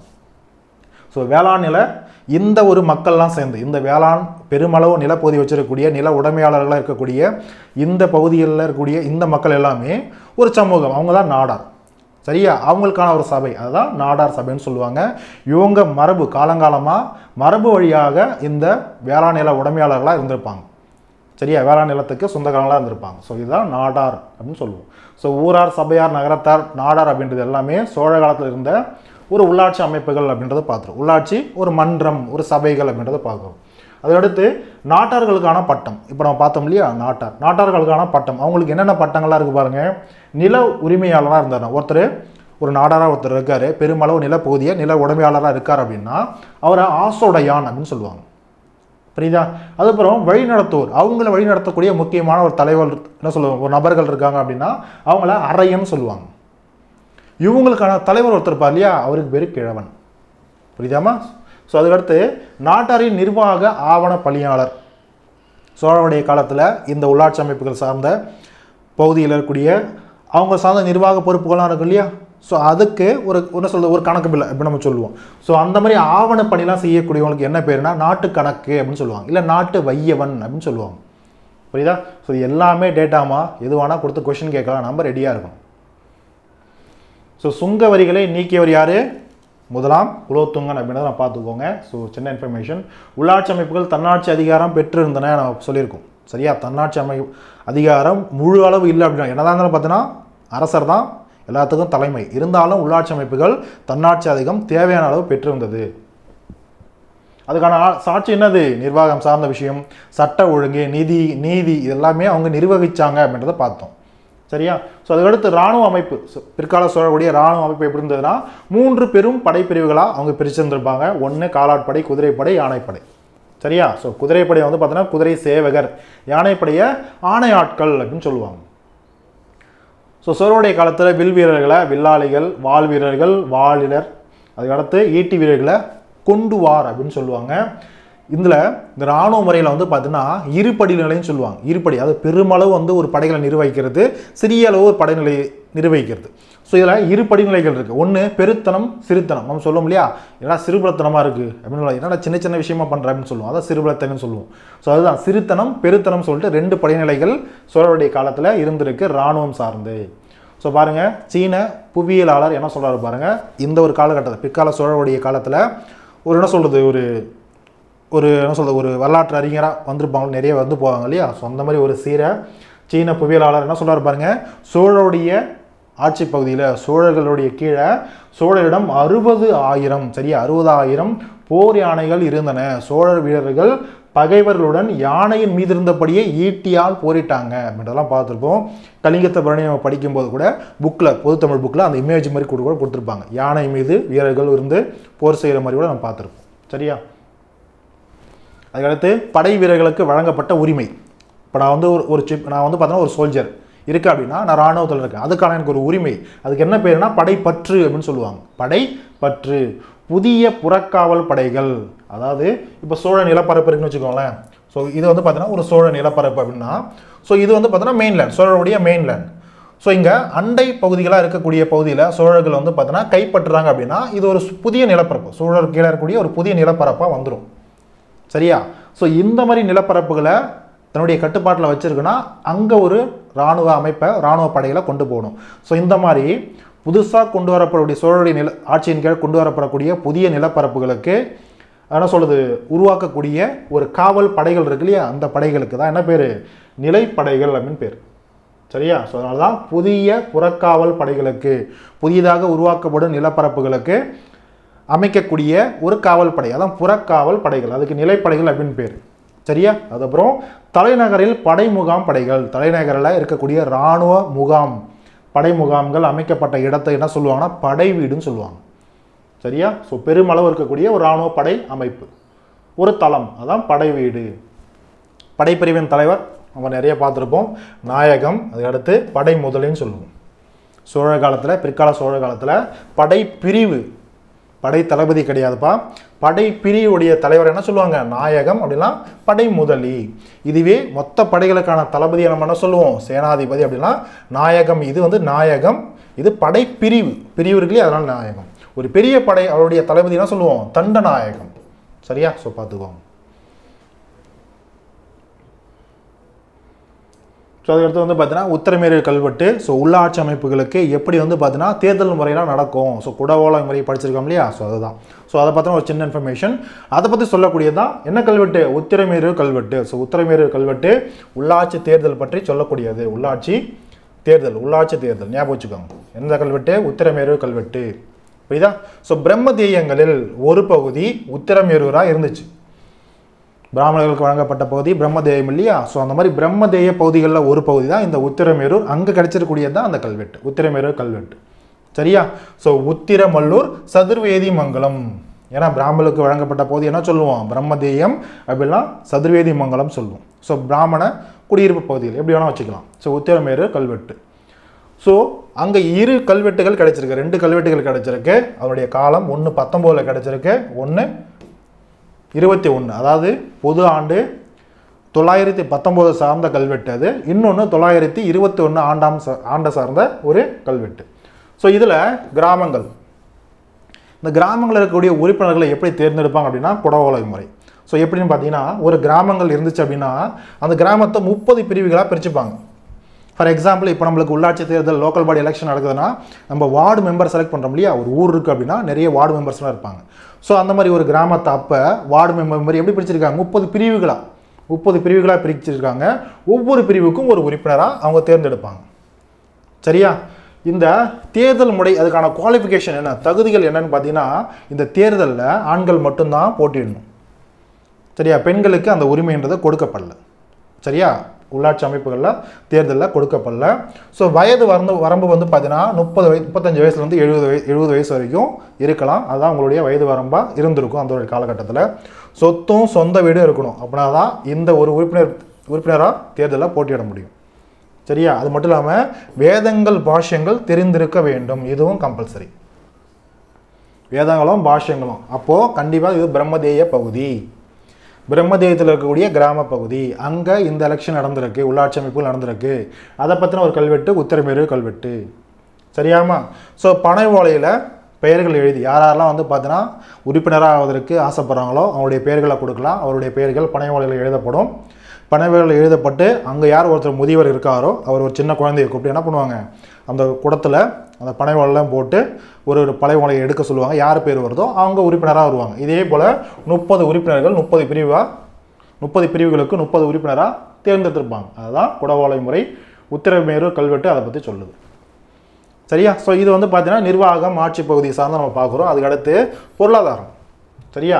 ஸோ வேளாண் நில இந்த ஒரு மக்கள்லாம் சேர்ந்து இந்த வேளாண் பெருமளவு நிலப்பகுதி வச்சிருக்கக்கூடிய நில உடைமையாளர்களாக இருக்கக்கூடிய இந்த பகுதிகளில் இருக்கக்கூடிய இந்த மக்கள் எல்லாமே ஒரு சமூகம் அவங்க தான் நாடார் சரியா அவங்களுக்கான ஒரு சபை அதுதான் நாடார் சபைன்னு சொல்லுவாங்க இவங்க மரபு காலங்காலமாக மரபு வழியாக இந்த வேளாண் நில உடைமையாளர்களாக இருந்திருப்பாங்க சரியா வேளாண் நிலத்துக்கு சொந்தக்காரங்களாக இருந்திருப்பாங்க ஸோ இதுதான் நாடார் அப்படின்னு சொல்லுவோம் ஸோ ஊரார் சபையார் நகரத்தார் நாடார் அப்படின்றது எல்லாமே சோழ காலத்தில் இருந்த ஒரு உள்ளாட்சி அமைப்புகள் அப்படின்றத பார்த்துரும் உள்ளாட்சி ஒரு மன்றம் ஒரு சபைகள் அப்படின்றத பார்க்குறோம் அதடுத்து நாட்டார்களுக்கான பட்டம் இப்போ நம்ம பார்த்தோம் இல்லையா நாட்டார் நாட்டார்களுக்கான பட்டம் அவங்களுக்கு என்னென்ன பட்டங்கள்லாம் இருக்குது பாருங்க நில உரிமையாளராக இருந்தார் ஒருத்தர் ஒரு நாடாராக ஒருத்தர் இருக்கார் பெருமளவு நிலப்பகுதியை நில உடைமையாளராக இருக்கார் அப்படின்னா அவரை ஆசோடையான் அப்படின்னு சொல்லுவாங்க புரியுதா அதுக்கப்புறம் வழிநடத்துவோர் அவங்கள வழிநடத்தக்கூடிய முக்கியமான ஒரு தலைவர் என்ன சொல்லுவாங்க ஒரு நபர்கள் இருக்காங்க அப்படின்னா அவங்கள அரையன்னு சொல்லுவாங்க இவங்களுக்கான தலைவர் ஒருத்தர் இருப்பார் இல்லையா அவருக்கு பேர் கிழவன் புரியுதாமா ஸோ அதுக்கடுத்து நாட்டாரின் நிர்வாக ஆவண பணியாளர் சோழனுடைய காலத்தில் இந்த உள்ளாட்சி அமைப்புகள் சார்ந்த பகுதியில் இருக்கக்கூடிய அவங்க சார்ந்த நிர்வாக பொறுப்புகள்லாம் இருக்கும் இல்லையா ஸோ அதுக்கு ஒரு என்ன சொல்றது ஒரு கணக்கு பிள்ளை அப்படி நம்ம சொல்லுவோம் ஸோ அந்த மாதிரி ஆவண பணிலாம் செய்யக்கூடியவங்களுக்கு என்ன பேருனா நாட்டு கணக்கு அப்படின்னு சொல்லுவாங்க இல்லை நாட்டு வையவன் அப்படின்னு சொல்லுவாங்க புரியுதா ஸோ இது எல்லாமே டேட்டாமா எதுவானா கொடுத்து கொஷின் கேட்கலாம் நம்ம ரெடியாக இருக்கணும் ஸோ சுங்க வரிகளை நீக்கியவர் யார் முதலாம் குலோத்துங்கன் அப்படின்றத நான் பார்த்துக்கோங்க ஸோ சின்ன இன்ஃபர்மேஷன் உள்ளாட்சி அமைப்புகள் தன்னாட்சி அதிகாரம் பெற்றிருந்தன நான் சொல்லியிருக்கோம் சரியா தன்னாட்சி அமை அதிகாரம் முழு அளவு இல்லை அப்படின்னா என்னதான் இருந்தாலும் பார்த்தீங்கன்னா அரசர் தான் எல்லாத்துக்கும் தலைமை இருந்தாலும் உள்ளாட்சி அமைப்புகள் தன்னாட்சி அதிகம் தேவையான அளவு பெற்றிருந்தது அதுக்கான ஆ- சாட்சி என்னது நிர்வாகம் சார்ந்த விஷயம் சட்ட ஒழுங்கு நிதி நீதி இதெல்லாமே அவங்க நிர்வகிச்சாங்க அப்படின்றத பார்த்தோம் சரியா ஸோ அதுக்கடுத்து இராணுவ அமைப்பு So, பிற்கால சோழக்கூடிய இராணுவ அமைப்பு எப்படி இருந்ததுன்னா மூன்று பெரும் படைப்பிரிவுகளாக அவங்க பிரிச்சிருந்திருப்பாங்க ஒன்று காலாட்படை குதிரைப்படை யானைப்படை சரியா ஸோ குதிரைப்படை வந்து பார்த்தோன்னா குதிரை சேவகர் யானைப்படையை ஆணை ஆட்கள் அப்படின்னு சொல்லுவாங்க ஸோ சோழருடைய காலத்தில் வில் வீரர்களை வில்லாளிகள் வாள் வீரர்கள் வாளிலர் அதுக்கடுத்து ஈட்டி வீரர்களை கொண்டுவார் அப்படின்னு சொல்லுவாங்க இதில் இந்த இராணுவ முறையில் வந்து பார்த்தீங்கன்னா இருபடி நிலைன்னு சொல்லுவாங்க இருபடி அது பெருமளவு வந்து ஒரு படைகளை நிர்வகிக்கிறது சிறிய அளவு ஒரு படைநிலை நிர்வகிக்கிறது ஸோ இதில் இரு படிநிலைகள் இருக்குது ஒன்று பெருத்தனம் சிறுத்தனம் நம்ம சொல்லுவோம் இல்லையா என்னடா சிறுபலத்தனமாக இருக்குது அப்படின்னு சொல்லுவாங்க. என்னடா சின்ன சின்ன விஷயமா பண்ணுற அப்படின்னு சொல்லுவோம் அதான் சிறுபலத்தனம் சொல்லுவோம் ஸோ அதுதான் சிறுத்தனம் பெருத்தனம் சொல்லிட்டு ரெண்டு படிநிலைகள் சோழருடைய காலத்தில் இருந்திருக்கு இராணுவம் சார்ந்து ஸோ பாருங்க சீன புவியியலாளர் என்ன சொல்றாரு பாருங்க இந்த ஒரு காலகட்டத்தில் பிற்கால சோழருடைய காலத்தில் ஒரு என்ன சொல்றது ஒரு ஒரு என்ன சொல்றது ஒரு வரலாற்று அறிஞராக வந்திருப்பாங்க நிறைய வந்து போவாங்க இல்லையா ஸோ அந்த மாதிரி ஒரு சீர சீன புவியியலாளர் என்ன சொல்றாரு பாருங்க சோழருடைய ஆட்சி பகுதியில் சோழர்களுடைய கீழே சோழரிடம் அறுபது ஆயிரம் சரியா அறுபதாயிரம் போர் யானைகள் இருந்தன சோழர் வீரர்கள் பகைவர்களுடன் யானையின் மீது இருந்தபடியே ஈட்டியால் போரிட்டாங்க அப்படின்றதெல்லாம் பார்த்துருப்போம் கலிங்கத்தை பரணி நம்ம படிக்கும்போது கூட புக்கில் பொதுத்தமிழ் புக்கில் அந்த இமேஜ் மாதிரி கூட கூட கொடுத்துருப்பாங்க யானை மீது வீரர்கள் இருந்து போர் செய்கிற மாதிரி கூட நம்ம பார்த்துருப்போம் சரியா அதுக்கடுத்து படை வீரர்களுக்கு வழங்கப்பட்ட உரிமை இப்போ நான் வந்து ஒரு ஒரு சிப் நான் வந்து பார்த்தீங்கன்னா ஒரு சோல்ஜர் இருக்கு அப்படின்னா நான் ராணுவத்தில் இருக்கேன் அதுக்கான எனக்கு ஒரு உரிமை அதுக்கு என்ன பேருனா படைப்பற்று அப்படின்னு சொல்லுவாங்க படைப்பற்று புதிய புறக்காவல் படைகள் அதாவது இப்போ சோழ நிலப்பரப்பு இருக்குன்னு வச்சுக்கோங்களேன் ஸோ இது வந்து பார்த்தீங்கன்னா ஒரு சோழ நிலப்பரப்பு அப்படின்னா ஸோ இது வந்து பார்த்தீங்கன்னா மெயின்லேண்ட் சோழருடைய மெயின்லேண்ட் ஸோ இங்கே அண்டை பகுதிகளாக இருக்கக்கூடிய பகுதியில் சோழர்கள் வந்து பார்த்தீங்கன்னா கைப்பற்றுறாங்க அப்படின்னா இது ஒரு புதிய நிலப்பரப்பு சோழர் கீழே இருக்கக்கூடிய ஒரு புதிய நிலப்பரப்பாக வந்துடும் சரியா ஸோ இந்த மாதிரி நிலப்பரப்புகளை தன்னுடைய கட்டுப்பாட்டில் வச்சிருக்குன்னா அங்கே ஒரு இராணுவ அமைப்பை இராணுவ படைகளை கொண்டு போகணும் ஸோ இந்த மாதிரி புதுசாக கொண்டு வரப்படக்கூடிய சோழருடைய நில ஆட்சியின் கீழ் கொண்டு வரப்படக்கூடிய புதிய நிலப்பரப்புகளுக்கு என்ன சொல்றது உருவாக்கக்கூடிய ஒரு காவல் படைகள் இருக்கு இல்லையா அந்த படைகளுக்கு தான் என்ன பேர் நிலைப்படைகள் அப்படின்னு பேர் சரியா ஸோ அதனால தான் புதிய புறக்காவல் படைகளுக்கு புதிதாக உருவாக்கப்படும் நிலப்பரப்புகளுக்கு அமைக்கக்கூடிய ஒரு காவல் படை அதான் புறக்காவல் படைகள் அதுக்கு நிலைப்படைகள் அப்படின்னு பேர் சரியா அதுக்கப்புறம் தலைநகரில் படை முகாம் படைகள் தலைநகரில் இருக்கக்கூடிய இராணுவ முகாம் படை முகாம்கள் அமைக்கப்பட்ட இடத்தை என்ன சொல்லுவாங்கன்னா படை வீடுன்னு சொல்லுவாங்க சரியா ஸோ பெருமளவு இருக்கக்கூடிய ஒரு இராணுவ படை அமைப்பு ஒரு தளம் அதான் படை வீடு படைப்பிரிவின் தலைவர் நம்ம நிறைய பார்த்துருப்போம் நாயகம் அதுக்கடுத்து படை முதலின்னு சொல்லுவோம் சோழ காலத்தில் பிற்கால சோழ காலத்தில் படை பிரிவு படை தளபதி கிடையாதுப்பா படை பிரிவுடைய தலைவர் என்ன சொல்லுவாங்க நாயகம் அப்படின்னா படை முதலி இதுவே மொத்த படைகளுக்கான தளபதியை நம்ம என்ன சொல்லுவோம் சேனாதிபதி அப்படின்னா நாயகம் இது வந்து நாயகம் இது படை பிரிவு பிரிவு இருக்கு இல்லையா அதனால நாயகம் ஒரு பெரிய படை அவருடைய தளபதி என்ன சொல்லுவோம் தண்ட நாயகம் சரியா ஸோ பார்த்துக்கோங்க ஸோ அதுக்கடுத்து வந்து பார்த்தீங்கன்னா உத்தரமேறு கல்வெட்டு ஸோ உள்ளாட்சி அமைப்புகளுக்கு எப்படி வந்து பார்த்தீங்கன்னா தேர்தல் முறையெல்லாம் நடக்கும் ஸோ குடவோலை முறை படிச்சிருக்கோம் இல்லையா ஸோ அதுதான் ஸோ அதை பற்றின ஒரு சின்ன இன்ஃபர்மேஷன் அதை பற்றி சொல்லக்கூடியது தான் என்ன கல்வெட்டு உத்திரமேறு கல்வெட்டு ஸோ உத்திரமேறு கல்வெட்டு உள்ளாட்சி தேர்தல் பற்றி சொல்லக்கூடியது உள்ளாட்சி தேர்தல் உள்ளாட்சி தேர்தல் ஞாபகம் வச்சுக்கோங்க எந்த கல்வெட்டு உத்திரமேரு கல்வெட்டு புரியுதா ஸோ பிரம்மதேயங்களில் ஒரு பகுதி உத்திரமேரூராக இருந்துச்சு பிராமணர்களுக்கு வழங்கப்பட்ட பகுதி பிரம்மதேயம் இல்லையா ஸோ அந்த மாதிரி பிரம்மதேய பகுதிகளில் ஒரு பகுதி தான் இந்த உத்திரமேரூர் அங்கே கிடைச்சிருக்கூடியது தான் அந்த கல்வெட்டு உத்திரமேரூர் கல்வெட்டு சரியா ஸோ உத்திரமல்லூர் சதுர்வேதி மங்கலம் ஏன்னா பிராமணர்களுக்கு வழங்கப்பட்ட பகுதி என்ன சொல்லுவோம் பிரம்மதேயம் அப்படின்னா சதுர்வேதி மங்கலம் சொல்லுவோம் ஸோ பிராமண குடியிருப்பு பகுதிகள் எப்படி வேணால் வச்சுக்கலாம் ஸோ உத்திரமேரூர் கல்வெட்டு ஸோ அங்கே இரு கல்வெட்டுகள் கிடைச்சிருக்கு ரெண்டு கல்வெட்டுகள் கிடைச்சிருக்கு அதனுடைய காலம் ஒன்று பத்தொம்போதில் கிடைச்சிருக்கு ஒன்று இருபத்தி ஒன்று அதாவது பொது ஆண்டு தொள்ளாயிரத்தி பத்தொம்போது சார்ந்த கல்வெட்டு அது இன்னொன்று தொள்ளாயிரத்தி இருபத்தி ஒன்று ஆண்டாம் சா ஆண்டை சார்ந்த ஒரு கல்வெட்டு ஸோ இதில் கிராமங்கள் இந்த கிராமங்களில் இருக்கக்கூடிய உறுப்பினர்களை எப்படி தேர்ந்தெடுப்பாங்க அப்படின்னா குடவோலை முறை ஸோ எப்படின்னு பார்த்தீங்கன்னா ஒரு கிராமங்கள் இருந்துச்சு அப்படின்னா அந்த கிராமத்தை முப்பது பிரிவுகளாக பிரிச்சுப்பாங்க ஃபார் எக்ஸாம்பிள் இப்போ நம்மளுக்கு உள்ளாட்சி தேர்தல் லோக்கல் பாடி எலெக்ஷன் நடக்குதுன்னா நம்ம வார்டு மெம்பர் செலக்ட் பண்ணுறோம் இல்லையா ஒரு ஊர் இருக்குது அப்படின்னா நிறைய வார்டு மெம்பர்ஸ்லாம் இருப்பாங்க ஸோ அந்த மாதிரி ஒரு கிராமத்தை அப்போ வார்டு மெம்பர் மாதிரி எப்படி பிரிச்சிருக்காங்க முப்பது பிரிவுகளாக முப்பது பிரிவுகளாக பிரிச்சிருக்காங்க ஒவ்வொரு பிரிவுக்கும் ஒரு உறுப்பினராக அவங்க தேர்ந்தெடுப்பாங்க சரியா இந்த தேர்தல் முறை அதுக்கான குவாலிஃபிகேஷன் என்ன தகுதிகள் என்னன்னு பார்த்தீங்கன்னா இந்த தேர்தலில் ஆண்கள் மட்டும்தான் போட்டியிடணும் சரியா பெண்களுக்கு அந்த உரிமைன்றது கொடுக்கப்படல சரியா உள்ளாட்சி அமைப்புகளில் தேர்தலில் கொடுக்கப்படல ஸோ வயது வரம்பு வரம்பு வந்து பார்த்தீங்கன்னா முப்பது வயது முப்பத்தஞ்சு வயசுலேருந்து எழுபது வயசு எழுபது வயசு வரைக்கும் இருக்கலாம் அதுதான் உங்களுடைய வயது வரம்பாக இருந்திருக்கும் அந்த ஒரு காலகட்டத்தில் சொத்தும் சொந்த வீடும் இருக்கணும் அப்படின்னா தான் இந்த ஒரு உறுப்பினர் உறுப்பினராக தேர்தலில் போட்டியிட முடியும் சரியா அது மட்டும் இல்லாமல் வேதங்கள் பாஷ்யங்கள் தெரிந்திருக்க வேண்டும் இதுவும் கம்பல்சரி வேதங்களும் பாஷ்யங்களும் அப்போது கண்டிப்பாக இது பிரம்மதேய பகுதி பிரம்மதேயத்தில் இருக்கக்கூடிய கிராம பகுதி அங்கே இந்த எலெக்ஷன் நடந்திருக்கு உள்ளாட்சி அமைப்புகள் நடந்திருக்கு அதை பற்றின ஒரு கல்வெட்டு உத்தரமேரு கல்வெட்டு சரியாமா ஸோ பனை ஓலையில் பெயர்கள் எழுதி யார் யாரெல்லாம் வந்து பார்த்தீங்கன்னா உறுப்பினராக ஆவதற்கு ஆசைப்படுறாங்களோ அவருடைய பெயர்களை கொடுக்கலாம் அவருடைய பெயர்கள் பனை ஓலையில் எழுதப்படும் பனை ஓலையில் எழுதப்பட்டு அங்கே யார் ஒருத்தர் முதியவர் இருக்காரோ அவர் ஒரு சின்ன குழந்தையை கூப்பிட்டு என்ன பண்ணுவாங்க அந்த குடத்தில் அந்த பனை ஓலைலாம் போட்டு ஒரு ஒரு பழைய ஓலையை எடுக்க சொல்லுவாங்க யார் பேர் வருதோ அவங்க உறுப்பினராக வருவாங்க இதே போல் முப்பது உறுப்பினர்கள் முப்பது பிரிவாக முப்பது பிரிவுகளுக்கு முப்பது உறுப்பினராக தேர்ந்தெடுத்திருப்பாங்க அதுதான் குடவோலை முறை உத்திரமேரு கல்வெட்டு அதை பற்றி சொல்லுது சரியா ஸோ இது வந்து பார்த்தீங்கன்னா நிர்வாகம் ஆட்சி பகுதி சார்ந்து நம்ம பார்க்குறோம் அதுக்கு அடுத்து பொருளாதாரம் சரியா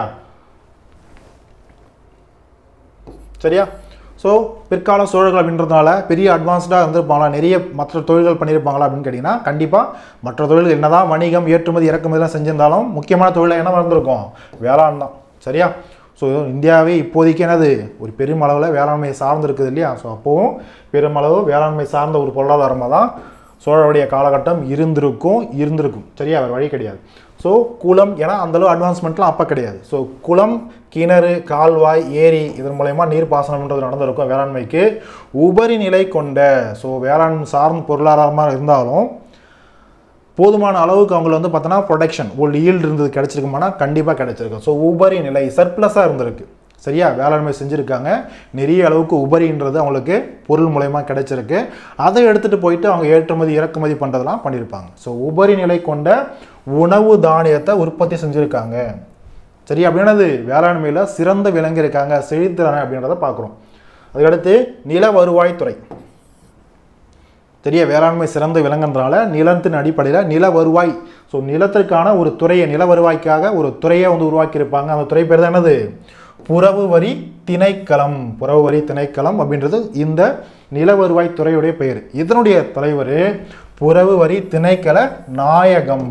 சரியா ஸோ பிற்கால சூழல்கள் அப்படின்றதுனால பெரிய அட்வான்ஸ்டாக இருந்திருப்பாங்களா நிறைய மற்ற தொழில்கள் பண்ணியிருப்பாங்களா அப்படின்னு கேட்டிங்கன்னா கண்டிப்பாக மற்ற தொழில்கள் என்னதான் வணிகம் ஏற்றுமதி இறக்குமதிலாம் செஞ்சிருந்தாலும் முக்கியமான தொழிலாக என்ன இருந்திருக்கும் வேளாண் தான் சரியா ஸோ இந்தியாவே இப்போதைக்கு என்னது ஒரு பெருமளவில் வேளாண்மை சார்ந்து இருக்குது இல்லையா ஸோ அப்போவும் பெருமளவு வேளாண்மை சார்ந்த ஒரு பொருளாதாரமாக தான் சோழருடைய காலகட்டம் இருந்திருக்கும் இருந்திருக்கும் சரியா அவர் வழி கிடையாது ஸோ குளம் ஏன்னா அந்தளவு அட்வான்ஸ்மெண்ட்லாம் அப்போ கிடையாது ஸோ குளம் கிணறு கால்வாய் ஏரி இதன் மூலயமா நீர் பாசனம்ன்றது நடந்திருக்கும் வேளாண்மைக்கு உபரி நிலை கொண்ட ஸோ வேளாண் சார்ந்த பொருளாதாரமாக இருந்தாலும் போதுமான அளவுக்கு அவங்களுக்கு வந்து பார்த்தோன்னா ப்ரொடக்ஷன் ஒரு ஈல்டு இருந்தது கிடச்சிருக்குமானா கண்டிப்பாக கிடச்சிருக்கு ஸோ உபரி நிலை சர்ப்ளஸாக இருந்திருக்கு சரியா வேளாண்மை செஞ்சுருக்காங்க நிறைய அளவுக்கு உபரின்றது அவங்களுக்கு பொருள் மூலயமா கிடைச்சிருக்கு அதை எடுத்துகிட்டு போயிட்டு அவங்க ஏற்றுமதி இறக்குமதி பண்ணுறதெல்லாம் பண்ணியிருப்பாங்க ஸோ உபரி நிலை கொண்ட உணவு தானியத்தை உற்பத்தி செஞ்சுருக்காங்க சரி அப்படின்னது வேளாண்மையில் சிறந்த விளங்கியிருக்காங்க செழித்திறன அப்படின்றத பார்க்குறோம் அதுக்கடுத்து நில வருவாய்த்துறை தெரிய வேளாண்மை சிறந்து விளங்குறதுனால நிலத்தின் அடிப்படையில் நில வருவாய் ஸோ நிலத்திற்கான ஒரு துறையை நில வருவாய்க்காக ஒரு துறையை வந்து உருவாக்கியிருப்பாங்க அந்த துறை பேர் தான் என்னது புறவு வரி திணைக்களம் புறவு வரி திணைக்களம் அப்படின்றது இந்த நில வருவாய் துறையுடைய பெயர் இதனுடைய தலைவர் புறவு வரி திணைக்கள நாயகம்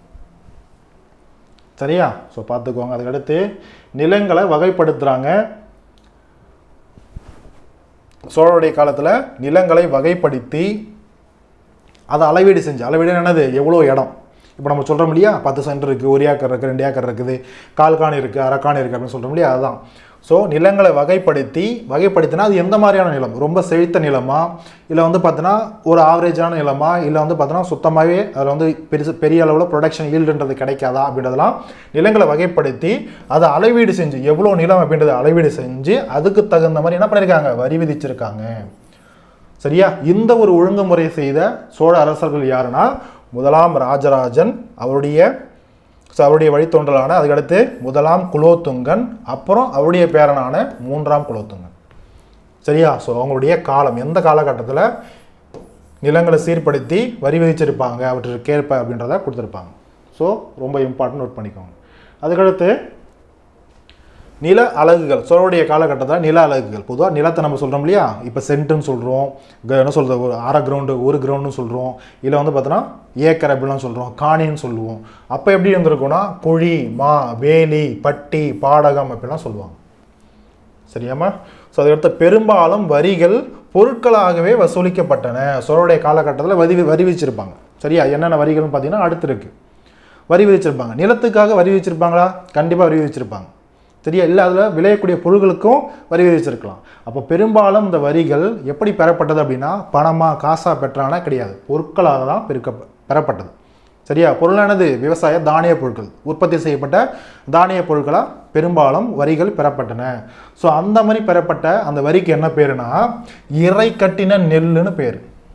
சரியா ஸோ பார்த்துக்கோங்க அதுக்கடுத்து நிலங்களை வகைப்படுத்துகிறாங்க சோழருடைய காலத்தில் நிலங்களை வகைப்படுத்தி அதை அளவீடு செஞ்சு அளவீடு என்னது எவ்வளோ இடம் இப்போ நம்ம சொல்கிறோம் இல்லையா பத்து சென்ட் இருக்குது ஒரு ஏக்கர் இருக்குது ரெண்டு ஏக்கர் இருக்குது கால்காணி இருக்குது அரைக்காணி இருக்குது அப்படின்னு சொல்கிறோம் இல்லையா அதுதான் ஸோ நிலங்களை வகைப்படுத்தி வகைப்படுத்தினா அது எந்த மாதிரியான நிலம் ரொம்ப செழித்த நிலமா இல்லை வந்து பார்த்தீங்கன்னா ஒரு ஆவரேஜான நிலமா இல்லை வந்து பார்த்தீங்கன்னா சுத்தமாகவே அதில் வந்து பெருசு பெரிய அளவில் ப்ரொடக்ஷன் ஈல்டுன்றது கிடைக்காதா அப்படின்றதெல்லாம் நிலங்களை வகைப்படுத்தி அதை அளவீடு செஞ்சு எவ்வளோ நிலம் அப்படின்றத அளவீடு செஞ்சு அதுக்கு தகுந்த மாதிரி என்ன பண்ணியிருக்காங்க வரி விதிச்சிருக்காங்க சரியா இந்த ஒரு ஒழுங்குமுறை செய்த சோழ அரசர்கள் யாருன்னா முதலாம் ராஜராஜன் அவருடைய ஸோ அவருடைய வழித்தோன்றலான அதுக்கடுத்து முதலாம் குலோத்துங்கன் அப்புறம் அவருடைய பேரனான மூன்றாம் குலோத்துங்கன் சரியா ஸோ அவங்களுடைய காலம் எந்த காலகட்டத்தில் நிலங்களை சீர்படுத்தி வரி விதிச்சிருப்பாங்க அவற்றுக்கேற்ப அப்படின்றத கொடுத்துருப்பாங்க ஸோ ரொம்ப இம்பார்ட்டன்ட் நோட் பண்ணிக்கோங்க அதுக்கடுத்து நில அலகுகள் சோழருடைய காலகட்டத்தில் நில அலகுகள் பொதுவாக நிலத்தை நம்ம சொல்கிறோம் இல்லையா இப்போ சென்ட்டுன்னு சொல்கிறோம் என்ன சொல்கிறது ஒரு அரை கிரவுண்டு ஒரு கிரவுண்டுன்னு சொல்கிறோம் இல்லை வந்து பார்த்தோன்னா ஏக்கர் அப்படிலாம் சொல்கிறோம் காணின்னு சொல்லுவோம் அப்போ எப்படி இருந்திருக்கும்னா குழி மா வேலி பட்டி பாடகம் அப்படிலாம் சொல்லுவாங்க சரியாம்மா ஸோ அதுக்கடுத்து பெரும்பாலும் வரிகள் பொருட்களாகவே வசூலிக்கப்பட்டன சோழருடைய காலகட்டத்தில் வரி வரி விதிச்சிருப்பாங்க சரியா என்னென்ன வரிகள்னு பார்த்தீங்கன்னா அடுத்து இருக்கு வரி விதிச்சிருப்பாங்க நிலத்துக்காக வரி விதிச்சிருப்பாங்களா கண்டிப்பாக வரி விதிச்சிருப்பாங்க சரியா இல்லை அதில் விளையக்கூடிய பொருட்களுக்கும் வரி விதிச்சிருக்கலாம் அப்போ பெரும்பாலும் இந்த வரிகள் எப்படி பெறப்பட்டது அப்படின்னா பணமாக காசாக பெற்றானா கிடையாது பொருட்களாக தான் பெருக்க பெறப்பட்டது சரியா பொருளானது விவசாய தானிய பொருட்கள் உற்பத்தி செய்யப்பட்ட தானிய பொருட்களாக பெரும்பாலும் வரிகள் பெறப்பட்டன ஸோ அந்த மாதிரி பெறப்பட்ட அந்த வரிக்கு என்ன பேருனா இறை கட்டின நெல்லுன்னு பேர்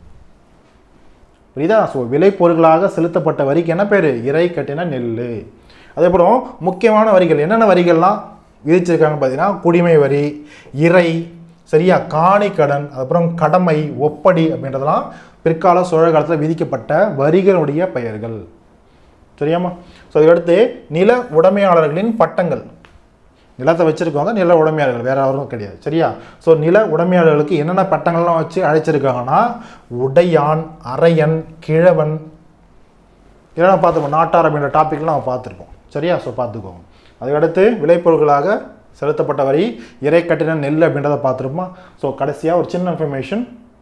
புரியுதா ஸோ விளைபொருட்களாக செலுத்தப்பட்ட வரிக்கு என்ன பேர் இறை கட்டின நெல் அதேபோல் முக்கியமான வரிகள் என்னென்ன வரிகள்லாம் விதிச்சிருக்காங்க பார்த்தீங்கன்னா குடிமை வரி இறை சரியா காணி கடன் அப்புறம் கடமை ஒப்படி அப்படின்றதெல்லாம் பிற்கால சோழ காலத்தில் விதிக்கப்பட்ட வரிகளுடைய பெயர்கள் சரியாம்மா ஸோ அதுக்கடுத்து நில உடைமையாளர்களின் பட்டங்கள் நிலத்தை வச்சிருக்கவங்க நில உடைமையாளர்கள் வேற யாரும் கிடையாது சரியா ஸோ நில உடைமையாளர்களுக்கு என்னென்ன பட்டங்கள்லாம் வச்சு அழைச்சிருக்காங்கன்னா உடையான் அரையன் கிழவன் இதெல்லாம் பார்த்துக்கோம் நாட்டார் அப்படின்ற டாப்பிக்லாம் நம்ம பார்த்துருக்கோம் சரியா ஸோ பார்த்துக்கோங்க அதுக்கடுத்து விளைபொருட்களாக செலுத்தப்பட்ட வரி இறை கட்டின நெல் அப்படின்றத பார்த்துருப்போம் ஸோ கடைசியாக ஒரு சின்ன இன்ஃபர்மேஷன்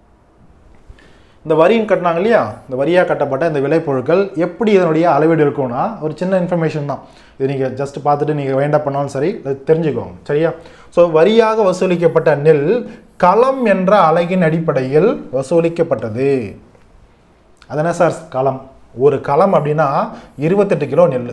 இந்த வரின்னு கட்டினாங்க இல்லையா இந்த வரியாக கட்டப்பட்ட இந்த விளைபொருட்கள் எப்படி இதனுடைய அளவீடு இருக்கும்னா ஒரு சின்ன இன்ஃபர்மேஷன் தான் இது நீங்கள் ஜஸ்ட் பார்த்துட்டு நீங்கள் வேண்ட பண்ணாலும் சரி அது தெரிஞ்சுக்கோங்க சரியா ஸோ வரியாக வசூலிக்கப்பட்ட நெல் களம் என்ற அலகின் அடிப்படையில் வசூலிக்கப்பட்டது அது என்ன சார் களம் ஒரு களம் அப்படின்னா இருபத்தெட்டு கிலோ நெல்